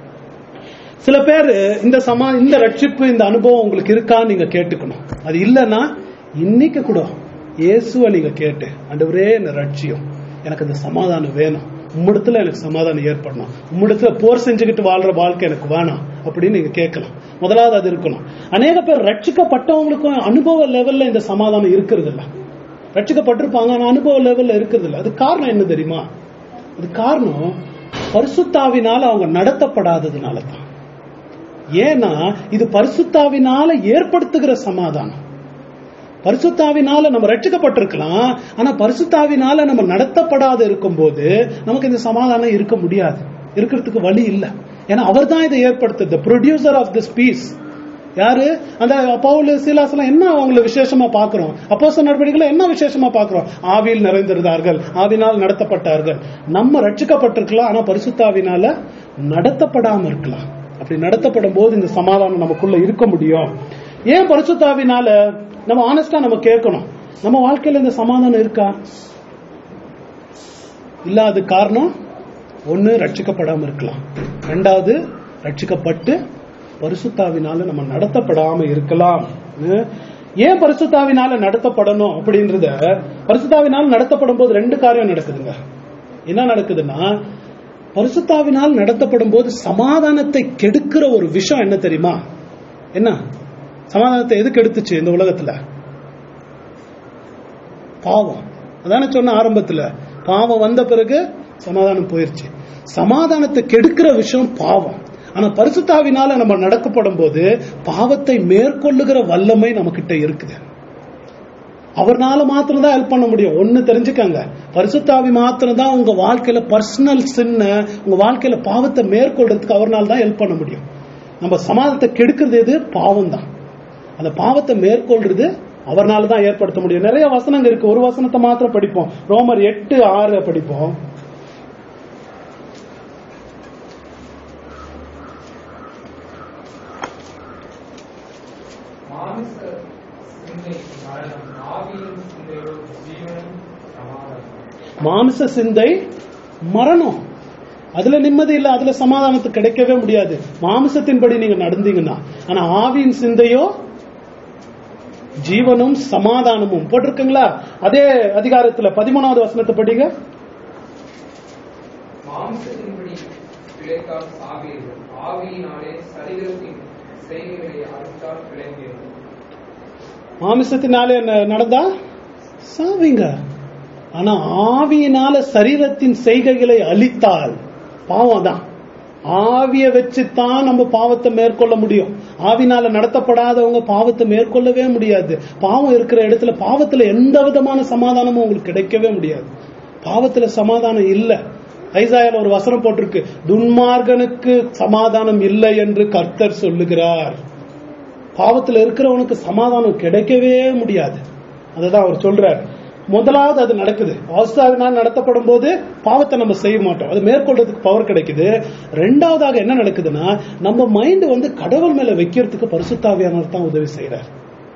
சில பேர் இந்த சமா இந்த ரட்சிப்பு இந்த அனுபவம் உங்களுக்கு இருக்கான்னு நீங்க கேட்டுக்கணும் அது இல்லைன்னா இன்னைக்கு கூட இயேசுவை நீங்க கேட்டு ஆண்டவரே என்ன ரட்சியம் எனக்கு அந்த சமாதானம் வேணும் உம்மிடத்துல எனக்கு சமாதானம் ஏற்படணும் உம்மிடத்துல போர் செஞ்சுக்கிட்டு வாழ்ற வாழ்க்கை எனக்கு வேணாம் அப்படின்னு நீங்க கேட்கலாம் முதலாவது அது இருக்கணும் அநேக பேர் ரட்சிக்கப்பட்டவங்களுக்கும் அனுபவ லெவல்ல இந்த சமாதானம் இருக்கிறது இல்ல ரட்சிக்கப்பட்டிருப்பாங்க ஆனா அனுபவ லெவல்ல இருக்கிறது இல்ல அது காரணம் என்ன தெரியுமா அது காரணம் பரிசுத்தாவினால அவங்க நடத்தப்படாததுனால தான் ஏன்னா இது பரிசுத்தாவினால ஏற்படுத்துகிற சமாதானம் பரிசுத்தாவினால நம்ம ரட்சிக்கப்பட்டிருக்கலாம் ஆனா பரிசுத்தாவினால நம்ம நடத்தப்படாத இருக்கும்போது நமக்கு இந்த சமாதானம் இருக்க முடியாது இருக்கிறதுக்கு வழி இல்லை ஏன்னா அவர் தான் இதை ஏற்படுத்துது ப்ரொடியூசர் ஆஃப் திஸ் பீஸ் யாரு அந்த பவுல் சீலாஸ் எல்லாம் என்ன அவங்கள விசேஷமா பாக்குறோம் அப்போ நடவடிக்கைகளை என்ன விசேஷமா பாக்குறோம் ஆவியில் நிறைந்திருந்தார்கள் ஆவினால் நடத்தப்பட்டார்கள் நம்ம ரட்சிக்கப்பட்டிருக்கலாம் ஆனா பரிசுத்தாவினால நடத்தப்படாம இருக்கலாம் அப்படி நடத்தப்படும் போது இந்த சமாதானம் நமக்குள்ள இருக்க முடியும் ஏன் பரிசுத்தாவினால நம்ம ஆனஸ்டா நம்ம கேட்கணும் நம்ம வாழ்க்கையில இந்த சமாதானம் இருக்கா இல்ல அது காரணம் ஒண்ணு ரட்சிக்கப்படாம இருக்கலாம் ரெண்டாவது ரட்சிக்கப்பட்டு பரிசுத்தாவினால நம்ம நடத்தப்படாம இருக்கலாம் ம். ஏன் பரிசுத்தாவினால நடத்தப்படணும் அப்படின்றத பரிசுத்தாவினால் நடத்தப்படும் போது ரெண்டு காரியம் நடக்குதுங்க என்ன நடக்குதுன்னா பரிசுத்தாவினால் நடத்தப்படும் போது சமாதானத்தை கெடுக்கிற ஒரு விஷயம் என்ன தெரியுமா என்ன சமாதானத்தை எது கெடுத்துச்சு இந்த உலகத்துல பாவம் அதானே சொன்ன ஆரம்பத்துல பாவம் வந்த பிறகு சமாதானம் போயிருச்சு சமாதானத்தை கெடுக்கிற விஷயம் பாவம் ஆனா பரிசுத்தாவினால நம்ம நடக்கப்படும் போது பாவத்தை மேற்கொள்ளுகிற வல்லமை நம்ம கிட்ட இருக்குது அவர்னால மாத்திரம் தான் ஹெல்ப் பண்ண முடியும் ஒண்ணு தெரிஞ்சுக்கங்க பரிசுத்தாவி மாத்திரம் தான் உங்க வாழ்க்கையில பர்சனல் சின்ன உங்க வாழ்க்கையில பாவத்தை மேற்கொள்றதுக்கு அவர்னால தான் ஹெல்ப் பண்ண முடியும் நம்ம சமாதானத்தை கெடுக்கிறது எது பாவம் தான் அந்த பாவத்தை மேற்கொள்றது அவர்னால தான் ஏற்படுத்த முடியும் நிறைய வசனங்கள் இருக்கு ஒரு வசனத்தை மாத்திரம் படிப்போம் ரோமர் எட்டு ஆறு படிப்போம் மாமிச சிந்தை மரணம் ஆவியின் சிந்தையோ ஜீவனும் சமாதானம் மாம்ச சிந்தை மரணம் அதுல நிம்மதி இல்ல அதுல சமாதானத்து கிடைக்கவே முடியாது மாம்சத்தின்படி நீங்க நடந்தீங்கன்னா ஆனா ஆவியின் சிந்தையோ ஜீவனும் சமாதானமும் போட்டிருக்குங்களா அதே அதிகாரத்துல பதிமூணாவது வசனத்தை படிங்க மாம்சத்தின்படி பிழைத்தால் சாவீர்கள் ஆவியினாலே சரீரத்தின் செய்கைகளை அறுத்தால் விளங்கியது மாமிசத்தினாலே ந- நடந்தா சாவீங்க ஆனா ஆவியினால சரீரத்தின் செய்கைகளை அழித்தால் பாவம் தான் ஆவிய வச்சுதான் நம்ம பாவத்தை மேற்கொள்ள முடியும் ஆவினால நடத்தப்படாதவங்க பாவத்தை மேற்கொள்ளவே முடியாது பாவம் இருக்கிற இடத்துல பாவத்துல எந்த விதமான சமாதானமும் உங்களுக்கு கிடைக்கவே முடியாது பாவத்துல சமாதானம் இல்ல ஐசாயால ஒரு வசனம் போட்டிருக்கு துன்மார்கனுக்கு சமாதானம் இல்லை என்று கர்த்தர் சொல்லுகிறார் பாவத்துல இருக்கிறவனுக்கு சமாதானம் கிடைக்கவே முடியாது அதுதான் அவர் சொல்றார் முதலாவது அது நடக்குது அவஸ்தாவினால் நடத்தப்படும் போது பாவத்தை நம்ம செய்ய மாட்டோம் அது மேற்கொள்றதுக்கு பவர் கிடைக்குது ரெண்டாவதாக என்ன நடக்குதுன்னா நம்ம மைண்ட் வந்து கடவுள் மேல வைக்கிறதுக்கு பரிசுத்தாவியானவர் தான் உதவி செய்யறார்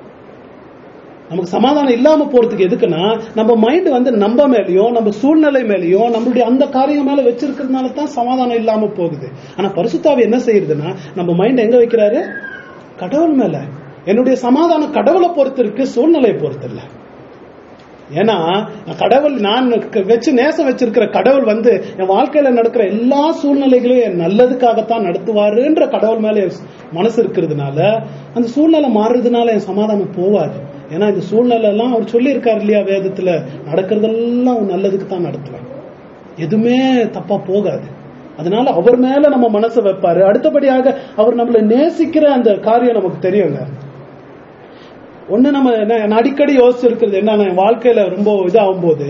நமக்கு சமாதானம் இல்லாம போறதுக்கு எதுக்குன்னா நம்ம மைண்ட் வந்து நம்ம மேலயும் நம்ம சூழ்நிலை மேலயும் நம்மளுடைய அந்த காரியம் மேல வச்சிருக்கிறதுனால தான் சமாதானம் இல்லாம போகுது ஆனா பரிசுத்தாவி என்ன செய்யுதுன்னா நம்ம மைண்ட் எங்க வைக்கிறாரு கடவுள் மேல என்னுடைய சமாதானம் கடவுளை பொறுத்து இருக்கு சூழ்நிலையை பொறுத்து இல்ல ஏன்னா கடவுள் நான் வச்சு நேசம் வச்சிருக்கிற கடவுள் வந்து என் வாழ்க்கையில நடக்கிற எல்லா சூழ்நிலைகளையும் என் நல்லதுக்காகத்தான் நடத்துவாருன்ற கடவுள் மேல என் மனசு இருக்கிறதுனால அந்த சூழ்நிலை மாறுறதுனால என் சமாதானம் போவாது ஏன்னா இந்த சூழ்நிலை எல்லாம் அவர் சொல்லி இல்லையா வேதத்துல நடக்கிறதெல்லாம் அவன் நல்லதுக்கு தான் நடத்துவேன் எதுவுமே தப்பா போகாது அதனால அவர் மேல நம்ம மனசை வைப்பாரு அடுத்தபடியாக அவர் நம்மளை நேசிக்கிற அந்த காரியம் நமக்கு தெரியுங்க ஒண்ணு நம்ம என்ன- நான் அடிக்கடி யோசிச்சிருக்கிறது என்ன என் வாழ்க்கையில ரொம்ப இதாகும் போது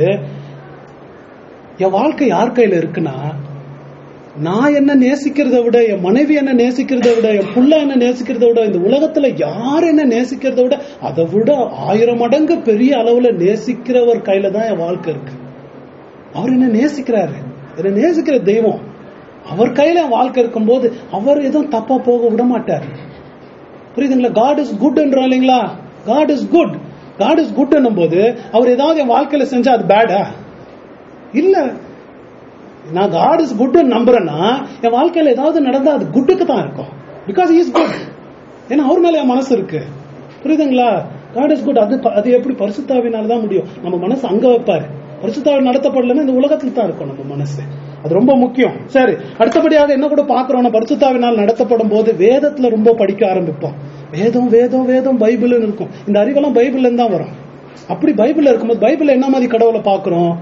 என் வாழ்க்கை யார் கையில இருக்குன்னா நான் என்ன நேசிக்கிறத விட என் மனைவி என்ன நேசிக்கிறத விட என் புள்ள என்ன நேசிக்கிறத விட இந்த உலகத்துல யார் என்ன நேசிக்கிறத விட அதை விட ஆயிரம் மடங்கு பெரிய அளவுல நேசிக்கிறவர் கையில தான் என் வாழ்க்கை இருக்கு அவர் என்ன நேசிக்கிறாரு என்ன நேசிக்கிற தெய்வம் அவர் கையில என் வாழ்க்கை இருக்கும்போது அவர் எதுவும் தப்பா போக விட மாட்டார் புரியுதுங்களா காட் இஸ் குட் இல்லைங்களா God is good God is good போது அவர் ஏதாவது என் வாழ்க்கையில செஞ்சா அது பேடா இல்ல நான் காட் இஸ் குட் நம்புறேன்னா என் வாழ்க்கையில ஏதாவது நடந்தா அது குட்டுக்கு தான் இருக்கும் பிகாஸ் இஸ் குட் ஏன்னா அவர் மேல என் மனசு இருக்கு புரியுதுங்களா காட் இஸ் குட் அது ப- அது எப்படி பரிசுத்தாவினால தான் முடியும் நம்ம மனசு அங்க வைப்பாரு பரிசுத்தாவி நடத்தப்படலன்னா இந்த உலகத்துல தான் இருக்கும் நம்ம மனசு அது ரொம்ப முக்கியம் சரி அடுத்தபடியாக என்ன கூட பாக்குறோம் பரிசுத்தாவினால் நடத்தப்படும் போது வேதத்துல ரொம்ப படிக்க ஆரம்பிப்போம் வேதம் வேதம் வேதம் பைபிள்னு இருக்கும் இந்த அறிவெல்லாம் பைபிள்ல இருந்து தான் வரும் அப்படி பைபிள்ல இருக்கும்போது பைபிள்ல என்ன மாதிரி கடவுளை பாக்குறோம்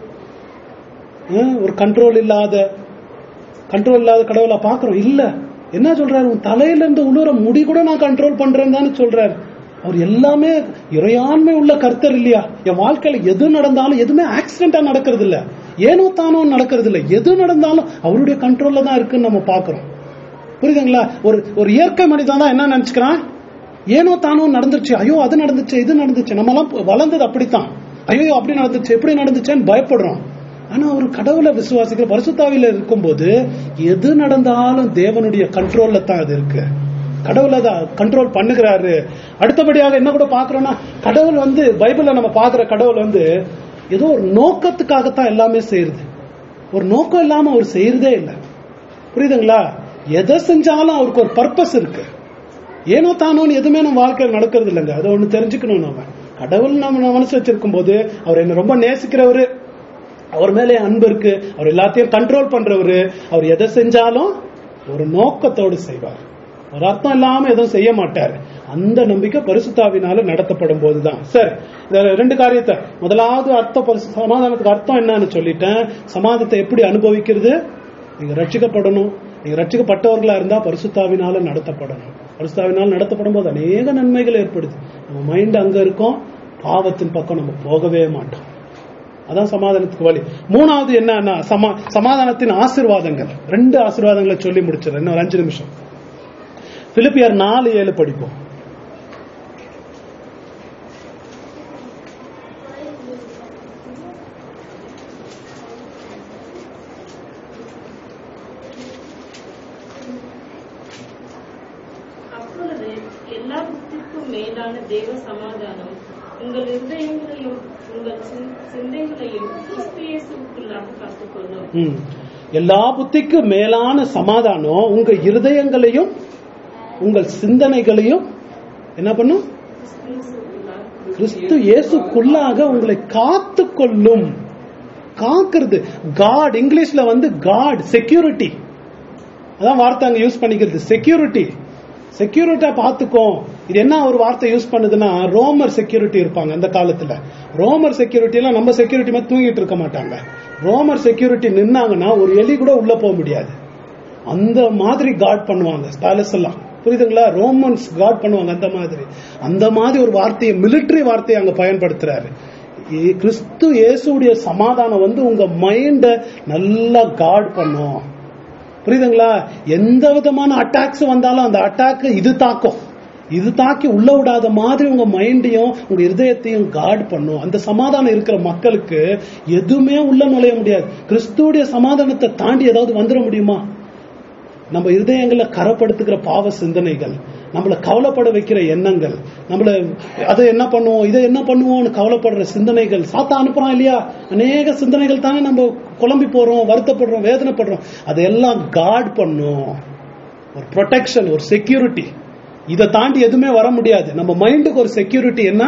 ஹம், ஒரு கண்ட்ரோல் இல்லாத கண்ட்ரோல் இல்லாத கடவுளை பாக்குறோம் இல்ல என்ன சொல்றாரு உன் தலையில இருந்து உழுற முடி கூட நான் கண்ட்ரோல் பண்றேன்னு தானே சொல்றாரு அவர் எல்லாமே இறையாண்மை உள்ள கர்த்தர் இல்லையா என் வாழ்க்கையில எது நடந்தாலும் எதுவுமே ஆக்சிடென்டா நடக்கிறது இல்ல ஏனோ தானோ நடக்கிறது இல்ல எது நடந்தாலும் அவருடைய கண்ட்ரோல்ல தான் இருக்குன்னு நம்ம பாக்குறோம் புரியுதுங்களா ஒரு ஒரு இயற்கை மனிதன் தான் என்ன நினைச்சுக்கிறான் ஏனோ தானோ நடந்துருச்சு ஐயோ அது நடந்துச்சு இது நடந்துச்சு நம்ம எல்லாம் வளர்ந்தது அப்படித்தான் ஐயோ அப்படி நடந்துச்சு எப்படி நடந்துச்சேன்னு பயப்படுறோம் ஆனா ஒரு கடவுளை விசுவாசிக்கிற பரிசுத்தாவில இருக்கும்போது எது நடந்தாலும் தேவனுடைய கண்ட்ரோல்ல தான் அது இருக்கு கடவுளை தான் கண்ட்ரோல் பண்ணுகிறாரு அடுத்தபடியாக என்ன கூட பாக்குறோம்னா கடவுள் வந்து பைபிள்ல நம்ம பாக்குற கடவுள் வந்து ஏதோ ஒரு நோக்கத்துக்காகத்தான் எல்லாமே செய்யுது ஒரு நோக்கம் இல்லாம அவர் செய்யறதே இல்லை புரியுதுங்களா எதை செஞ்சாலும் அவருக்கு ஒரு பர்பஸ் இருக்கு ஏனோ தானோன்னு எதுவுமே நம்ம வாழ்க்கையில் நடக்கிறது இல்லைங்க அதை ஒண்ணு தெரிஞ்சுக்கணும் நம்ம கடவுள் நம்ம மனசு வச்சிருக்கும் போது அவர் என்ன ரொம்ப நேசிக்கிறவரு அவர் மேலே என் அன்பு இருக்கு அவர் எல்லாத்தையும் கண்ட்ரோல் பண்றவரு அவர் எதை செஞ்சாலும் ஒரு நோக்கத்தோடு செய்வார் ஒரு அர்த்தம் இல்லாம எதுவும் செய்ய மாட்டார் அந்த நம்பிக்கை பரிசுத்தாவினால நடத்தப்படும் போதுதான் சரி இந்த ரெண்டு காரியத்தை முதலாவது அர்த்தம் பரிசு சமாதானத்துக்கு அர்த்தம் என்னன்னு சொல்லிட்டேன் சமாதானத்தை எப்படி அனுபவிக்கிறது நீங்க ரட்சிக்கப்படணும் நீங்க ரட்சிக்கப்பட்டவர்களா இருந்தா பரிசுத்தாவினால நடத்தப்படணும் பரிசுத்தாவினால் நடத்தப்படும் போது அநேக நன்மைகள் ஏற்படுது நம்ம மைண்ட் அங்க இருக்கும் பாவத்தின் பக்கம் நம்ம போகவே மாட்டோம் அதான் சமாதானத்துக்கு வழி மூணாவது என்னன்னா சமா சமாதானத்தின் ஆசீர்வாதங்கள் ரெண்டு ஆசீர்வாதங்களை சொல்லி முடிச்சிடறேன் இன்னும் ஒரு அஞ்சு நிமிஷம் பிலிப்பியர் நாலு ஏழு படிப்போம் அப்பொழுது எல்லா புத்திக்கும் மேலான தேவ சமாதானம் உங்கள் இருதயங்களையும் உங்கள் சிந்- சிந்தைகளையும் கிறிஸ்து இயேசுவுக்குள்ளாக காத்துக்கொள்ளும் ம். எல்லா புத்திக்கும் மேலான சமாதானம் உங்க இருதயங்களையும் உங்கள் சிந்தனைகளையும் என்ன பண்ணும் கிறிஸ்து இயேசுவுக்குள்ளாக கிறிஸ்து இயேசுக்குள்ளாக உங்களை காத்து கொள்ளும் காக்குறது காட் இங்கிலீஷ்ல வந்து காட் செக்யூரிட்டி அதான் வார்த்தை அங்க யூஸ் பண்ணிக்கிறது செக்யூரிட்டி செக்யூரிட்டா பாத்துக்கோ இது என்ன ஒரு வார்த்தை யூஸ் பண்ணுதுன்னா ரோமர் செக்யூரிட்டி இருப்பாங்க அந்த காலத்துல ரோமர் செக்யூரிட்டி எல்லாம் நம்ம செக்யூரிட்டி மாதிரி தூங்கிட்டு இருக்க மாட்டாங்க ரோமர் செக்யூரிட்டி நின்னாங்கன்னா ஒரு எலி கூட உள்ள போக முடியாது அந்த மாதிரி காட் பண்ணுவாங்க பேலஸ் எல்லாம் புரியுதுங்களா ரோமன்ஸ் காட் பண்ணுவாங்க அந்த மாதிரி அந்த மாதிரி ஒரு வார்த்தையை மிலிட்டரி வார்த்தையை அங்க பயன்படுத்துறாரு இ- கிறிஸ்து இயேசுடைய சமாதானம் வந்து உங்க மைண்ட நல்லா காட் பண்ணும் புரியுதுங்களா எந்த விதமான அட்டாக்ஸ் வந்தாலும் அந்த அட்டாக் இது தாக்கும் இது தாக்கி உள்ள விடாத மாதிரி உங்க மைண்டையும் உங்க இருதயத்தையும் காட் பண்ணும் அந்த சமாதானம் இருக்கிற மக்களுக்கு எதுவுமே உள்ள நுழைய முடியாது கிறிஸ்துவுடைய சமாதானத்தை தாண்டி ஏதாவது வந்துட முடியுமா நம்ம இருதயங்களை கரப்படுத்துகிற பாவ சிந்தனைகள் நம்மளை கவலைப்பட வைக்கிற எண்ணங்கள் நம்மள அதை என்ன பண்ணுவோம் இதை என்ன பண்ணுவோம்னு கவலைப்படுற சிந்தனைகள் சாத்தா அனுப்புறான் இல்லையா அநேக சிந்தனைகள் தானே நம்ம குழம்பி போறோம் வருத்தப்படுறோம் வேதனைப்படுறோம் அதையெல்லாம் காட் பண்ணும் ஒரு ப்ரொடெக்ஷன் ஒரு செக்யூரிட்டி இதை தாண்டி எதுவுமே வர முடியாது நம்ம மைண்டுக்கு ஒரு செக்யூரிட்டி என்ன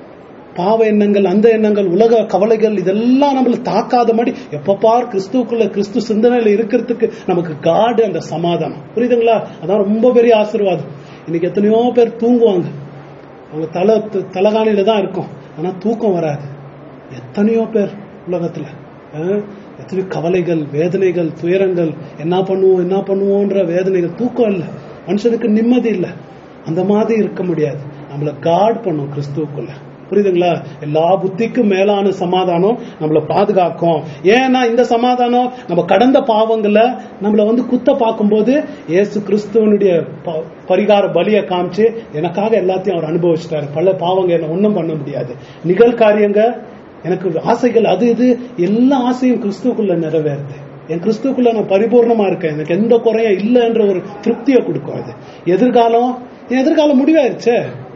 பாவ எண்ணங்கள் அந்த எண்ணங்கள் உலக கவலைகள் இதெல்லாம் நம்மள தாக்காத மாதிரி எப்ப பார் கிறிஸ்துக்குள்ள கிறிஸ்து சிந்தனையில இருக்கிறதுக்கு நமக்கு காடு அந்த சமாதானம் புரியுதுங்களா அதான் ரொம்ப பெரிய ஆசீர்வாதம் இன்னைக்கு எத்தனையோ பேர் தூங்குவாங்க அவங்க தலை தலகாணியில தான் இருக்கும் ஆனா தூக்கம் வராது எத்தனையோ பேர் உலகத்துல அஹ், எத்தனையோ கவலைகள் வேதனைகள் துயரங்கள் என்ன பண்ணுவோம் என்ன பண்ணுவோன்ற வேதனைகள் தூக்கம் இல்லை மனுஷனுக்கு நிம்மதி இல்லை அந்த மாதிரி இருக்க முடியாது நம்மள காட் பண்ணும் கிறிஸ்துவுக்குள்ள புரியுதுங்களா எல்லா புத்திக்கும் மேலான சமாதானம் நம்மளை பாதுகாக்கும் ஏன்னா இந்த சமாதானம் நம்ம கடந்த பாவங்களை நம்மள வந்து குத்த பார்க்கும்போது இயேசு கிறிஸ்துவனுடைய ப- பரிகார பலியை காமிச்சு எனக்காக எல்லாத்தையும் அவர் அனுபவிச்சிட்டாரு பல பாவங்க என்ன ஒன்றும் பண்ண முடியாது நிகழ்காரியங்க எனக்கு ஆசைகள் அது இது எல்லா ஆசையும் கிறிஸ்துவுக்குள்ள நிறைவேறுது என் கிறிஸ்துக்குள்ள நான் பரிபூர்ணமா இருக்கேன் எனக்கு எந்த குறையும் இல்லைன்ற ஒரு திருப்தியை கொடுக்கும் அது எதிர்காலம் என் எதிர்காலம் முடிவாயிருச்சே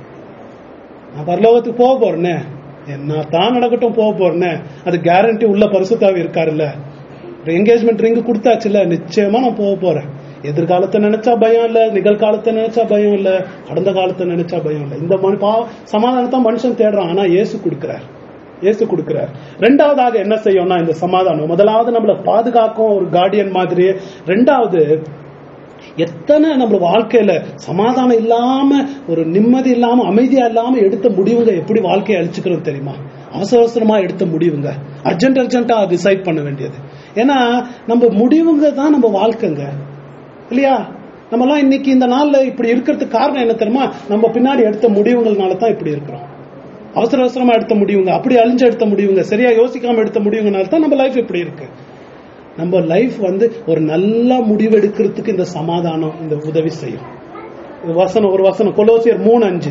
நான் பரலோகத்துக்கு போக போறேனே என்ன தான் நடக்கட்டும் போக போறேனே அது கேரண்டி உள்ள பரிசுத்தாவி இருக்காருல்ல என்கேஜ்மெண்ட் ரிங்கு கொடுத்தாச்சுல்ல நிச்சயமா நான் போக போறேன் எதிர்காலத்தை நினைச்சா பயம் இல்ல நிகழ்காலத்தை நினைச்சா பயம் இல்ல கடந்த காலத்தை நினைச்சா பயம் இல்ல இந்த மனு- பா- சமாதானத்தை மனுஷன் தேடுறான் ஆனா இயேசு கொடுக்கிறார் இயேசு கொடுக்கிறார் ரெண்டாவதாக என்ன செய்யும்னா இந்த சமாதானம் முதலாவது நம்மளை பாதுகாக்கும் ஒரு கார்டியன் மாதிரி ரெண்டாவது எத்தனை நம்ம வாழ்க்கையில சமாதானம் இல்லாம ஒரு நிம்மதி இல்லாம அமைதியா இல்லாம எடுத்த முடிவுங்க எப்படி வாழ்க்கையை அழிச்சுக்கிறோம் தெரியுமா அவசர அவசரமா எடுத்த முடிவுங்க அர்ஜென்ட் அர்ஜென்ட்டா டிசைட் பண்ண வேண்டியது ஏன்னா நம்ம முடிவுங்க தான் நம்ம வாழ்க்கைங்க இல்லையா நம்மலாம் இன்னைக்கு இந்த நாள்ல இப்படி இருக்கிறதுக்கு காரணம் என்ன தெரியுமா நம்ம பின்னாடி எடுத்த முடிவுகள்னால தான் இப்படி இருக்கிறோம் அவசர அவசரமா எடுத்த முடிவுங்க அப்படி அழிஞ்சு எடுத்த முடிவுங்க சரியா யோசிக்காம எடுத்த முடிவுங்கனால தான் நம்ம லைஃப் இப்படி இருக்கு நம்ம லைஃப் வந்து ஒரு நல்ல முடிவு எடுக்கிறதுக்கு இந்த சமாதானம் இந்த உதவி செய்யும் இது வசனம் ஒரு வசனம் கொலோசியர் மூணு அஞ்சு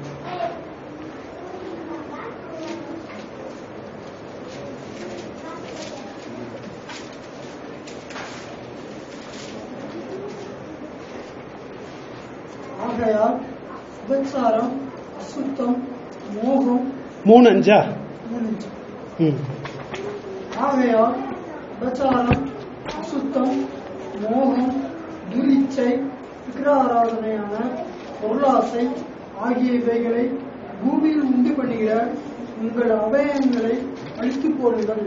ஆகையால் விபச்சாரம் அசுத்தம் மோகம் மூணு அஞ்சா மூன்று. ம் ஆகையால் விபச்சாரம் அசுத்தம் மோகம் துரிச்சை விக்கிர ஆராதனையான பொருளாசை ஆகியவைகளை பூமியில் உண்டு பண்ணுகிற உங்கள் அபயங்களை அழித்து போடுங்கள்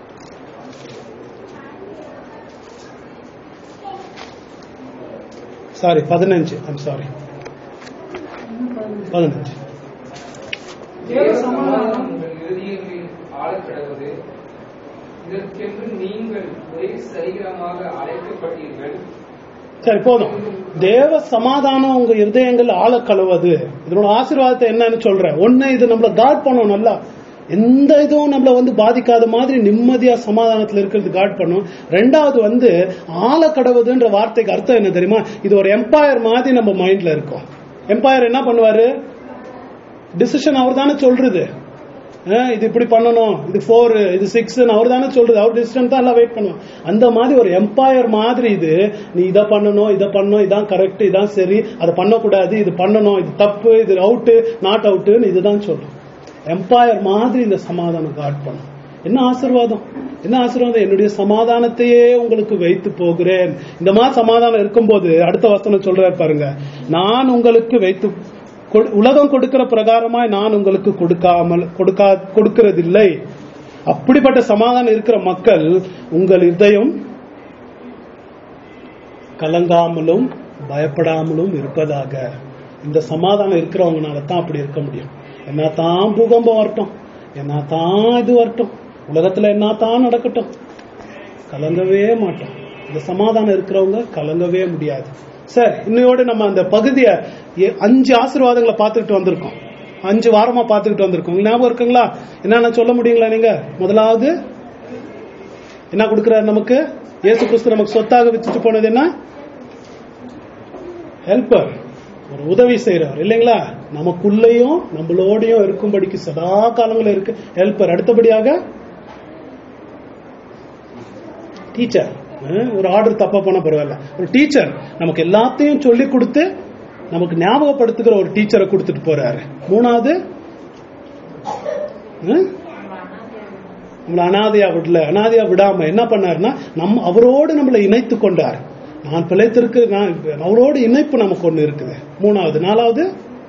சாரி பதினஞ்சு ஐம் சாரி பதினஞ்சு தேவ சமாதானம் உங்கள் இருதயங்களில் ஆழக்கிடவது இதற்கென்று நீங்கள் ஒரே சரீரமாக அழைக்கப்பட்டீர்கள் சரி போதும் தேவ சமாதானம் உங்க இருதயங்கள் ஆழ கழுவது இதனோட ஆசீர்வாதத்தை என்னன்னு சொல்றேன் ஒண்ணு இது நம்மள காட் பண்ணும் நல்லா எந்த இதுவும் நம்மள வந்து பாதிக்காத மாதிரி நிம்மதியா சமாதானத்துல இருக்கிறது காட் பண்ணும் ரெண்டாவது வந்து ஆழ கடவுதுன்ற வார்த்தைக்கு அர்த்தம் என்ன தெரியுமா இது ஒரு எம்பையர் மாதிரி நம்ம மைண்ட்ல இருக்கும் எம்பையர் என்ன பண்ணுவாரு டிசிஷன் அவர் தானே சொல்றது அஹ் இது இப்படி பண்ணணும் இது ஃபோர் இது சிக்ஸ் அவர் தானே சொல்றது அவர் டிசிஷன் தான் எல்லாம் வெயிட் பண்ணுவோம் அந்த மாதிரி ஒரு எம்பையர் மாதிரி இது நீ இதை பண்ணணும் இதை பண்ணணும் இதான் கரெக்ட் இதான் சரி அதை பண்ணக்கூடாது இது பண்ணணும் இது தப்பு இது அவுட்டு நாட் அவுட்டுன்னு இதுதான் சொல்லும் எம்பையர் மாதிரி இந்த சமாதானம் காட் பண்ணும் என்ன ஆசீர்வாதம் என்ன ஆசீர்வாதம் என்னுடைய சமாதானத்தையே உங்களுக்கு வைத்து போகிறேன் இந்த மாதிரி சமாதானம் இருக்கும்போது அடுத்த வசனம் சொல்றாரு பாருங்க நான் உங்களுக்கு வைத்து கொடு- உலகம் கொடுக்கிற பிரகாரமாய் நான் உங்களுக்கு கொடுக்காமல் கொடுக்கா கொடுக்கிறதில்லை அப்படிப்பட்ட சமாதானம் இருக்கிற மக்கள் உங்கள் இதயம் கலங்காமலும் பயப்படாமலும் இருப்பதாக இந்த சமாதானம் இருக்கிறவங்கனால தான் அப்படி இருக்க முடியும் என்ன தான் பூகம்பம் வரட்டும் என்ன தான் இது வரட்டும் உலகத்துல என்ன தான் நடக்கட்டும் கலங்கவே மாட்டோம் இந்த சமாதானம் இருக்கிறவங்க கலங்கவே முடியாது சரி இன்னையோட நம்ம அந்த பகுதியை எ- அஞ்சு ஆசீர்வாதங்களை பார்த்துக்கிட்டு வந்திருக்கோம் அஞ்சு வாரமா பார்த்துக்கிட்டு வந்திருக்கோம் உங்களுக்கு ஞாபகம் இருக்குங்களா என்னென்ன சொல்ல முடியுங்களா நீங்க முதலாவது என்ன கொடுக்கிறார் நமக்கு இயேசு கிறிஸ்து நமக்கு சொத்தாக வித்துட்டு போனது என்ன ஹெல்ப்பர் ஒரு உதவி செய்யறவர் இல்லைங்களா நமக்குள்ளேயும் நம்மளோடையும் இருக்கும்படிக்கு சதா காலங்களும் இருக்கு ஹெல்ப்பர் அடுத்தபடியாக டீச்சர் ஒரு ஆர்டர் தப்பா போனா பரவாயில்ல ஒரு டீச்சர் நமக்கு எல்லாத்தையும் சொல்லி கொடுத்து நமக்கு ஞாபகப்படுத்துகிற ஒரு டீச்சரை கொடுத்துட்டு போறாரு மூணாவது ஹம்? நம்மள அனாதையா விடல அனாதையா விடாம என்ன பண்ணாருன்னா நம்ம அவரோடு நம்மளை இணைத்து கொண்டார் நான் பிழைத்திருக்கு நான் அவரோடு இணைப்பு நமக்கு ஒண்ணு இருக்குது மூணாவது நாலாவது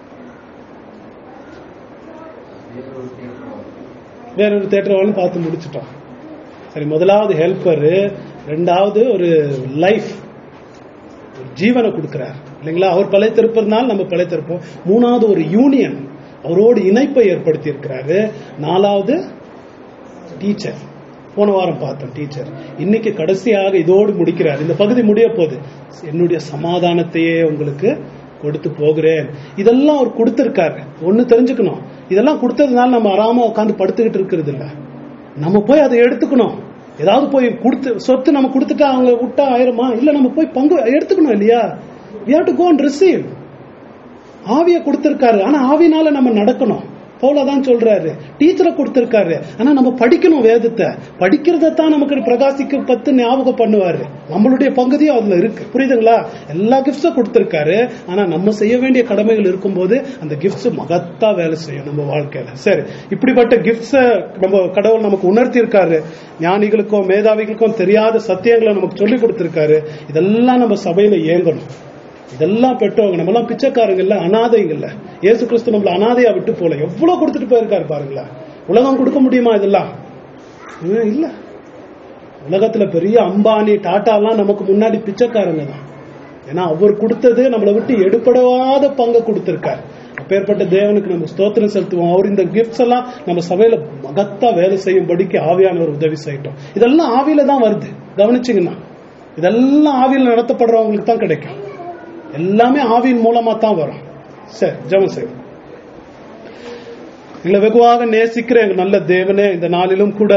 வேறொரு தேட்டரவாலும் பார்த்து முடிச்சிட்டோம் சரி முதலாவது ஹெல்ப்பர் ரெண்டாவது ஒரு லைஃப் ஒரு ஜீவனை கொடுக்கிறார் இல்லைங்களா அவர் பிழைத்திருப்பதுனால நம்ம பிழைத்திருப்போம் மூணாவது ஒரு யூனியன் அவரோடு இணைப்பை ஏற்படுத்தி இருக்கிறாரு நாலாவது டீச்சர் போன வாரம் பார்த்தோம் டீச்சர் இன்னைக்கு கடைசியாக இதோடு முடிக்கிறார் இந்த பகுதி முடிய போகுது என்னுடைய சமாதானத்தையே உங்களுக்கு கொடுத்து போகிறேன் இதெல்லாம் அவர் கொடுத்திருக்காரு ஒண்ணு தெரிஞ்சுக்கணும் இதெல்லாம் கொடுத்ததுனால நம்ம ஆறாம உட்காந்து படுத்துக்கிட்டு இருக்கிறது இல்ல நம்ம போய் அதை எடுத்துக்கணும் ஏதாவது போய் கொடுத்து சொத்து நம்ம கொடுத்துட்டா அவங்க விட்டா ஆயிருமா இல்ல நம்ம போய் பங்கு எடுத்துக்கணும் இல்லையா we have to go and receive ஆவியை கொடுத்திருக்காரு ஆனா ஆவினால நம்ம நடக்கணும் பவுலதான் சொல்றாரு டீச்சரை கொடுத்திருக்காரு ஆனா நம்ம படிக்கணும் வேதத்தை படிக்கிறத தான் நமக்கு பிரகாசிக்க பத்து ஞாபகம் பண்ணுவாரு நம்மளுடைய பகுதியும் அதுல இருக்கு புரியுதுங்களா எல்லா கிஃப்ட்ஸும் கொடுத்திருக்காரு ஆனா நம்ம செய்ய வேண்டிய கடமைகள் இருக்கும்போது அந்த கிஃப்ட்ஸ் மகத்தா வேலை செய்யும் நம்ம வாழ்க்கையில சரி இப்படிப்பட்ட கிஃப்ட்ஸ நம்ம கடவுள் நமக்கு உணர்த்தி இருக்காரு ஞானிகளுக்கும் மேதாவிகளுக்கும் தெரியாத சத்தியங்களை நமக்கு சொல்லி கொடுத்திருக்காரு இதெல்லாம் நம்ம சபையில இயங்கணும் இதெல்லாம் பெற்றவங்க நம்ம எல்லாம் பிச்சைக்காரங்க இல்ல அனாதைங்க இல்ல இயேசு கிறிஸ்து நம்மள அனாதையா விட்டு போல எவ்வளவு கொடுத்துட்டு போயிருக்காரு பாருங்களேன் உலகம் கொடுக்க முடியுமா இதெல்லாம் ஹம், இல்ல உலகத்துல பெரிய அம்பானி டாடா எல்லாம் நமக்கு முன்னாடி பிச்சைக்காரங்க தான் ஏன்னா அவர் கொடுத்தது நம்மளை விட்டு எடுபடாத பங்கை கொடுத்திருக்காரு அப்பேற்பட்ட தேவனுக்கு நம்ம ஸ்தோத்திரம் செலுத்துவோம் அவர் இந்த கிஃப்ட்ஸ் எல்லாம் நம்ம சபையில மகத்தா வேலை செய்யும்படிக்கு ஆவியானவர் உதவி செய்யட்டும் இதெல்லாம் ஆவியில தான் வருது கவனிச்சிங்கன்னா இதெல்லாம் ஆவியில் நடத்தப்படுறவங்களுக்கு தான் கிடைக்கும் எல்லாமே ஆவியின் மூலமா தான் வரும் சரி ஜெபம் செய்வோம் எங்களை வெகுவாக நேசிக்கிற எங்க நல்ல தேவனே இந்த நாளிலும் கூட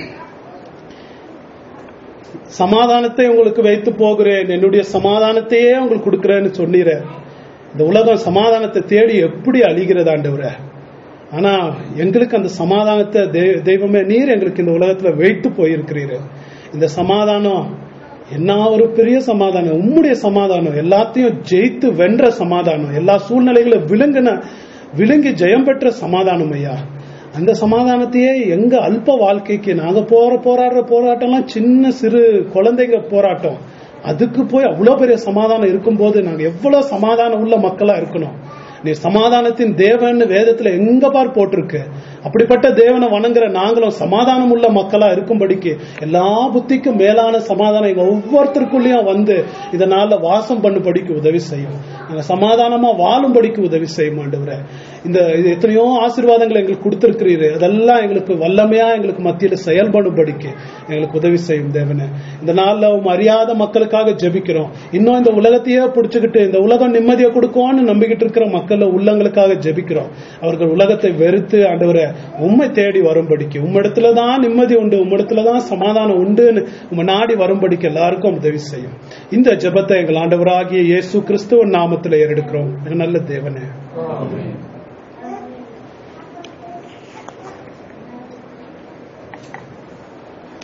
சமாதானத்தை உங்களுக்கு வைத்து போகிறேன் என்னுடைய சமாதானத்தையே உங்களுக்கு கொடுக்கிறேன்னு சொன்னீர இந்த உலகம் சமாதானத்தை தேடி எப்படி அழிகிறது ஆண்டவரே ஆனா எங்களுக்கு அந்த சமாதானத்தை தெய்- தெய்வமே நீர் எங்களுக்கு இந்த உலகத்துல வைத்து போயிருக்கிறீரு இந்த சமாதானம் என்ன ஒரு பெரிய சமாதானம் உம்முடைய சமாதானம் எல்லாத்தையும் ஜெயித்து வென்ற சமாதானம் எல்லா சூழ்நிலைகளும் விழுங்கின விழுங்கி ஜெயம் பெற்ற சமாதானம் ஐயா அந்த சமாதானத்தையே எங்க அல்ப வாழ்க்கைக்கு நாங்க போற போராடுற போராட்டம்லாம் சின்ன சிறு குழந்தைங்க போராட்டம் அதுக்கு போய் அவ்வளவு பெரிய சமாதானம் இருக்கும்போது நாங்க எவ்வளவு சமாதானம் உள்ள மக்களா இருக்கணும் நீ சமாதானத்தின் தேவன் வேதத்துல எங்க பார் போட்டிருக்கு அப்படிப்பட்ட தேவனை வணங்குற நாங்களும் சமாதானம் உள்ள மக்களா இருக்கும்படிக்கு எல்லா புத்திக்கும் மேலான சமாதானம் எங்க ஒவ்வொருத்தருக்குள்ளேயும் வந்து இதனால வாசம் பண்ணும்படிக்கு உதவி செய்யும் நாங்க சமாதானமா வாழும்படிக்கு உதவி செய்யும் ஆண்டவரே இந்த இது எத்தனையோ ஆசீர்வாதங்களை எங்களுக்கு கொடுத்திருக்கிறீரு அதெல்லாம் எங்களுக்கு வல்லமையா எங்களுக்கு மத்தியில செயல்படும்படிக்கு எங்களுக்கு உதவி செய்யும் தேவனே இந்த நாள்ல உம் அறியாத மக்களுக்காக ஜெபிக்கிறோம் இன்னும் இந்த உலகத்தையே பிடிச்சுக்கிட்டு இந்த உலகம் நிம்மதியை கொடுக்கும்னு நம்பிக்கிட்டு இருக்கிற மக்கள் உள்ளங்களுக்காக ஜெபிக்கிறோம் அவர்கள் உலகத்தை வெறுத்து ஆண்டவரை உண்மை தேடி வரும்படிக்கு உம்மிடத்துல தான் நிம்மதி உண்டு உம்மிடத்துல தான் சமாதானம் உண்டுன்னு உம்ம நாடி வரும்படிக்கு எல்லாருக்கும் உதவி செய்யும் இந்த ஜெபத்தை எங்கள் ஆண்டவராகிய இயேசு கிறிஸ்துவ நாமத்துல ஏறெடுக்கிறோம் நல்ல தேவனே ஆமென்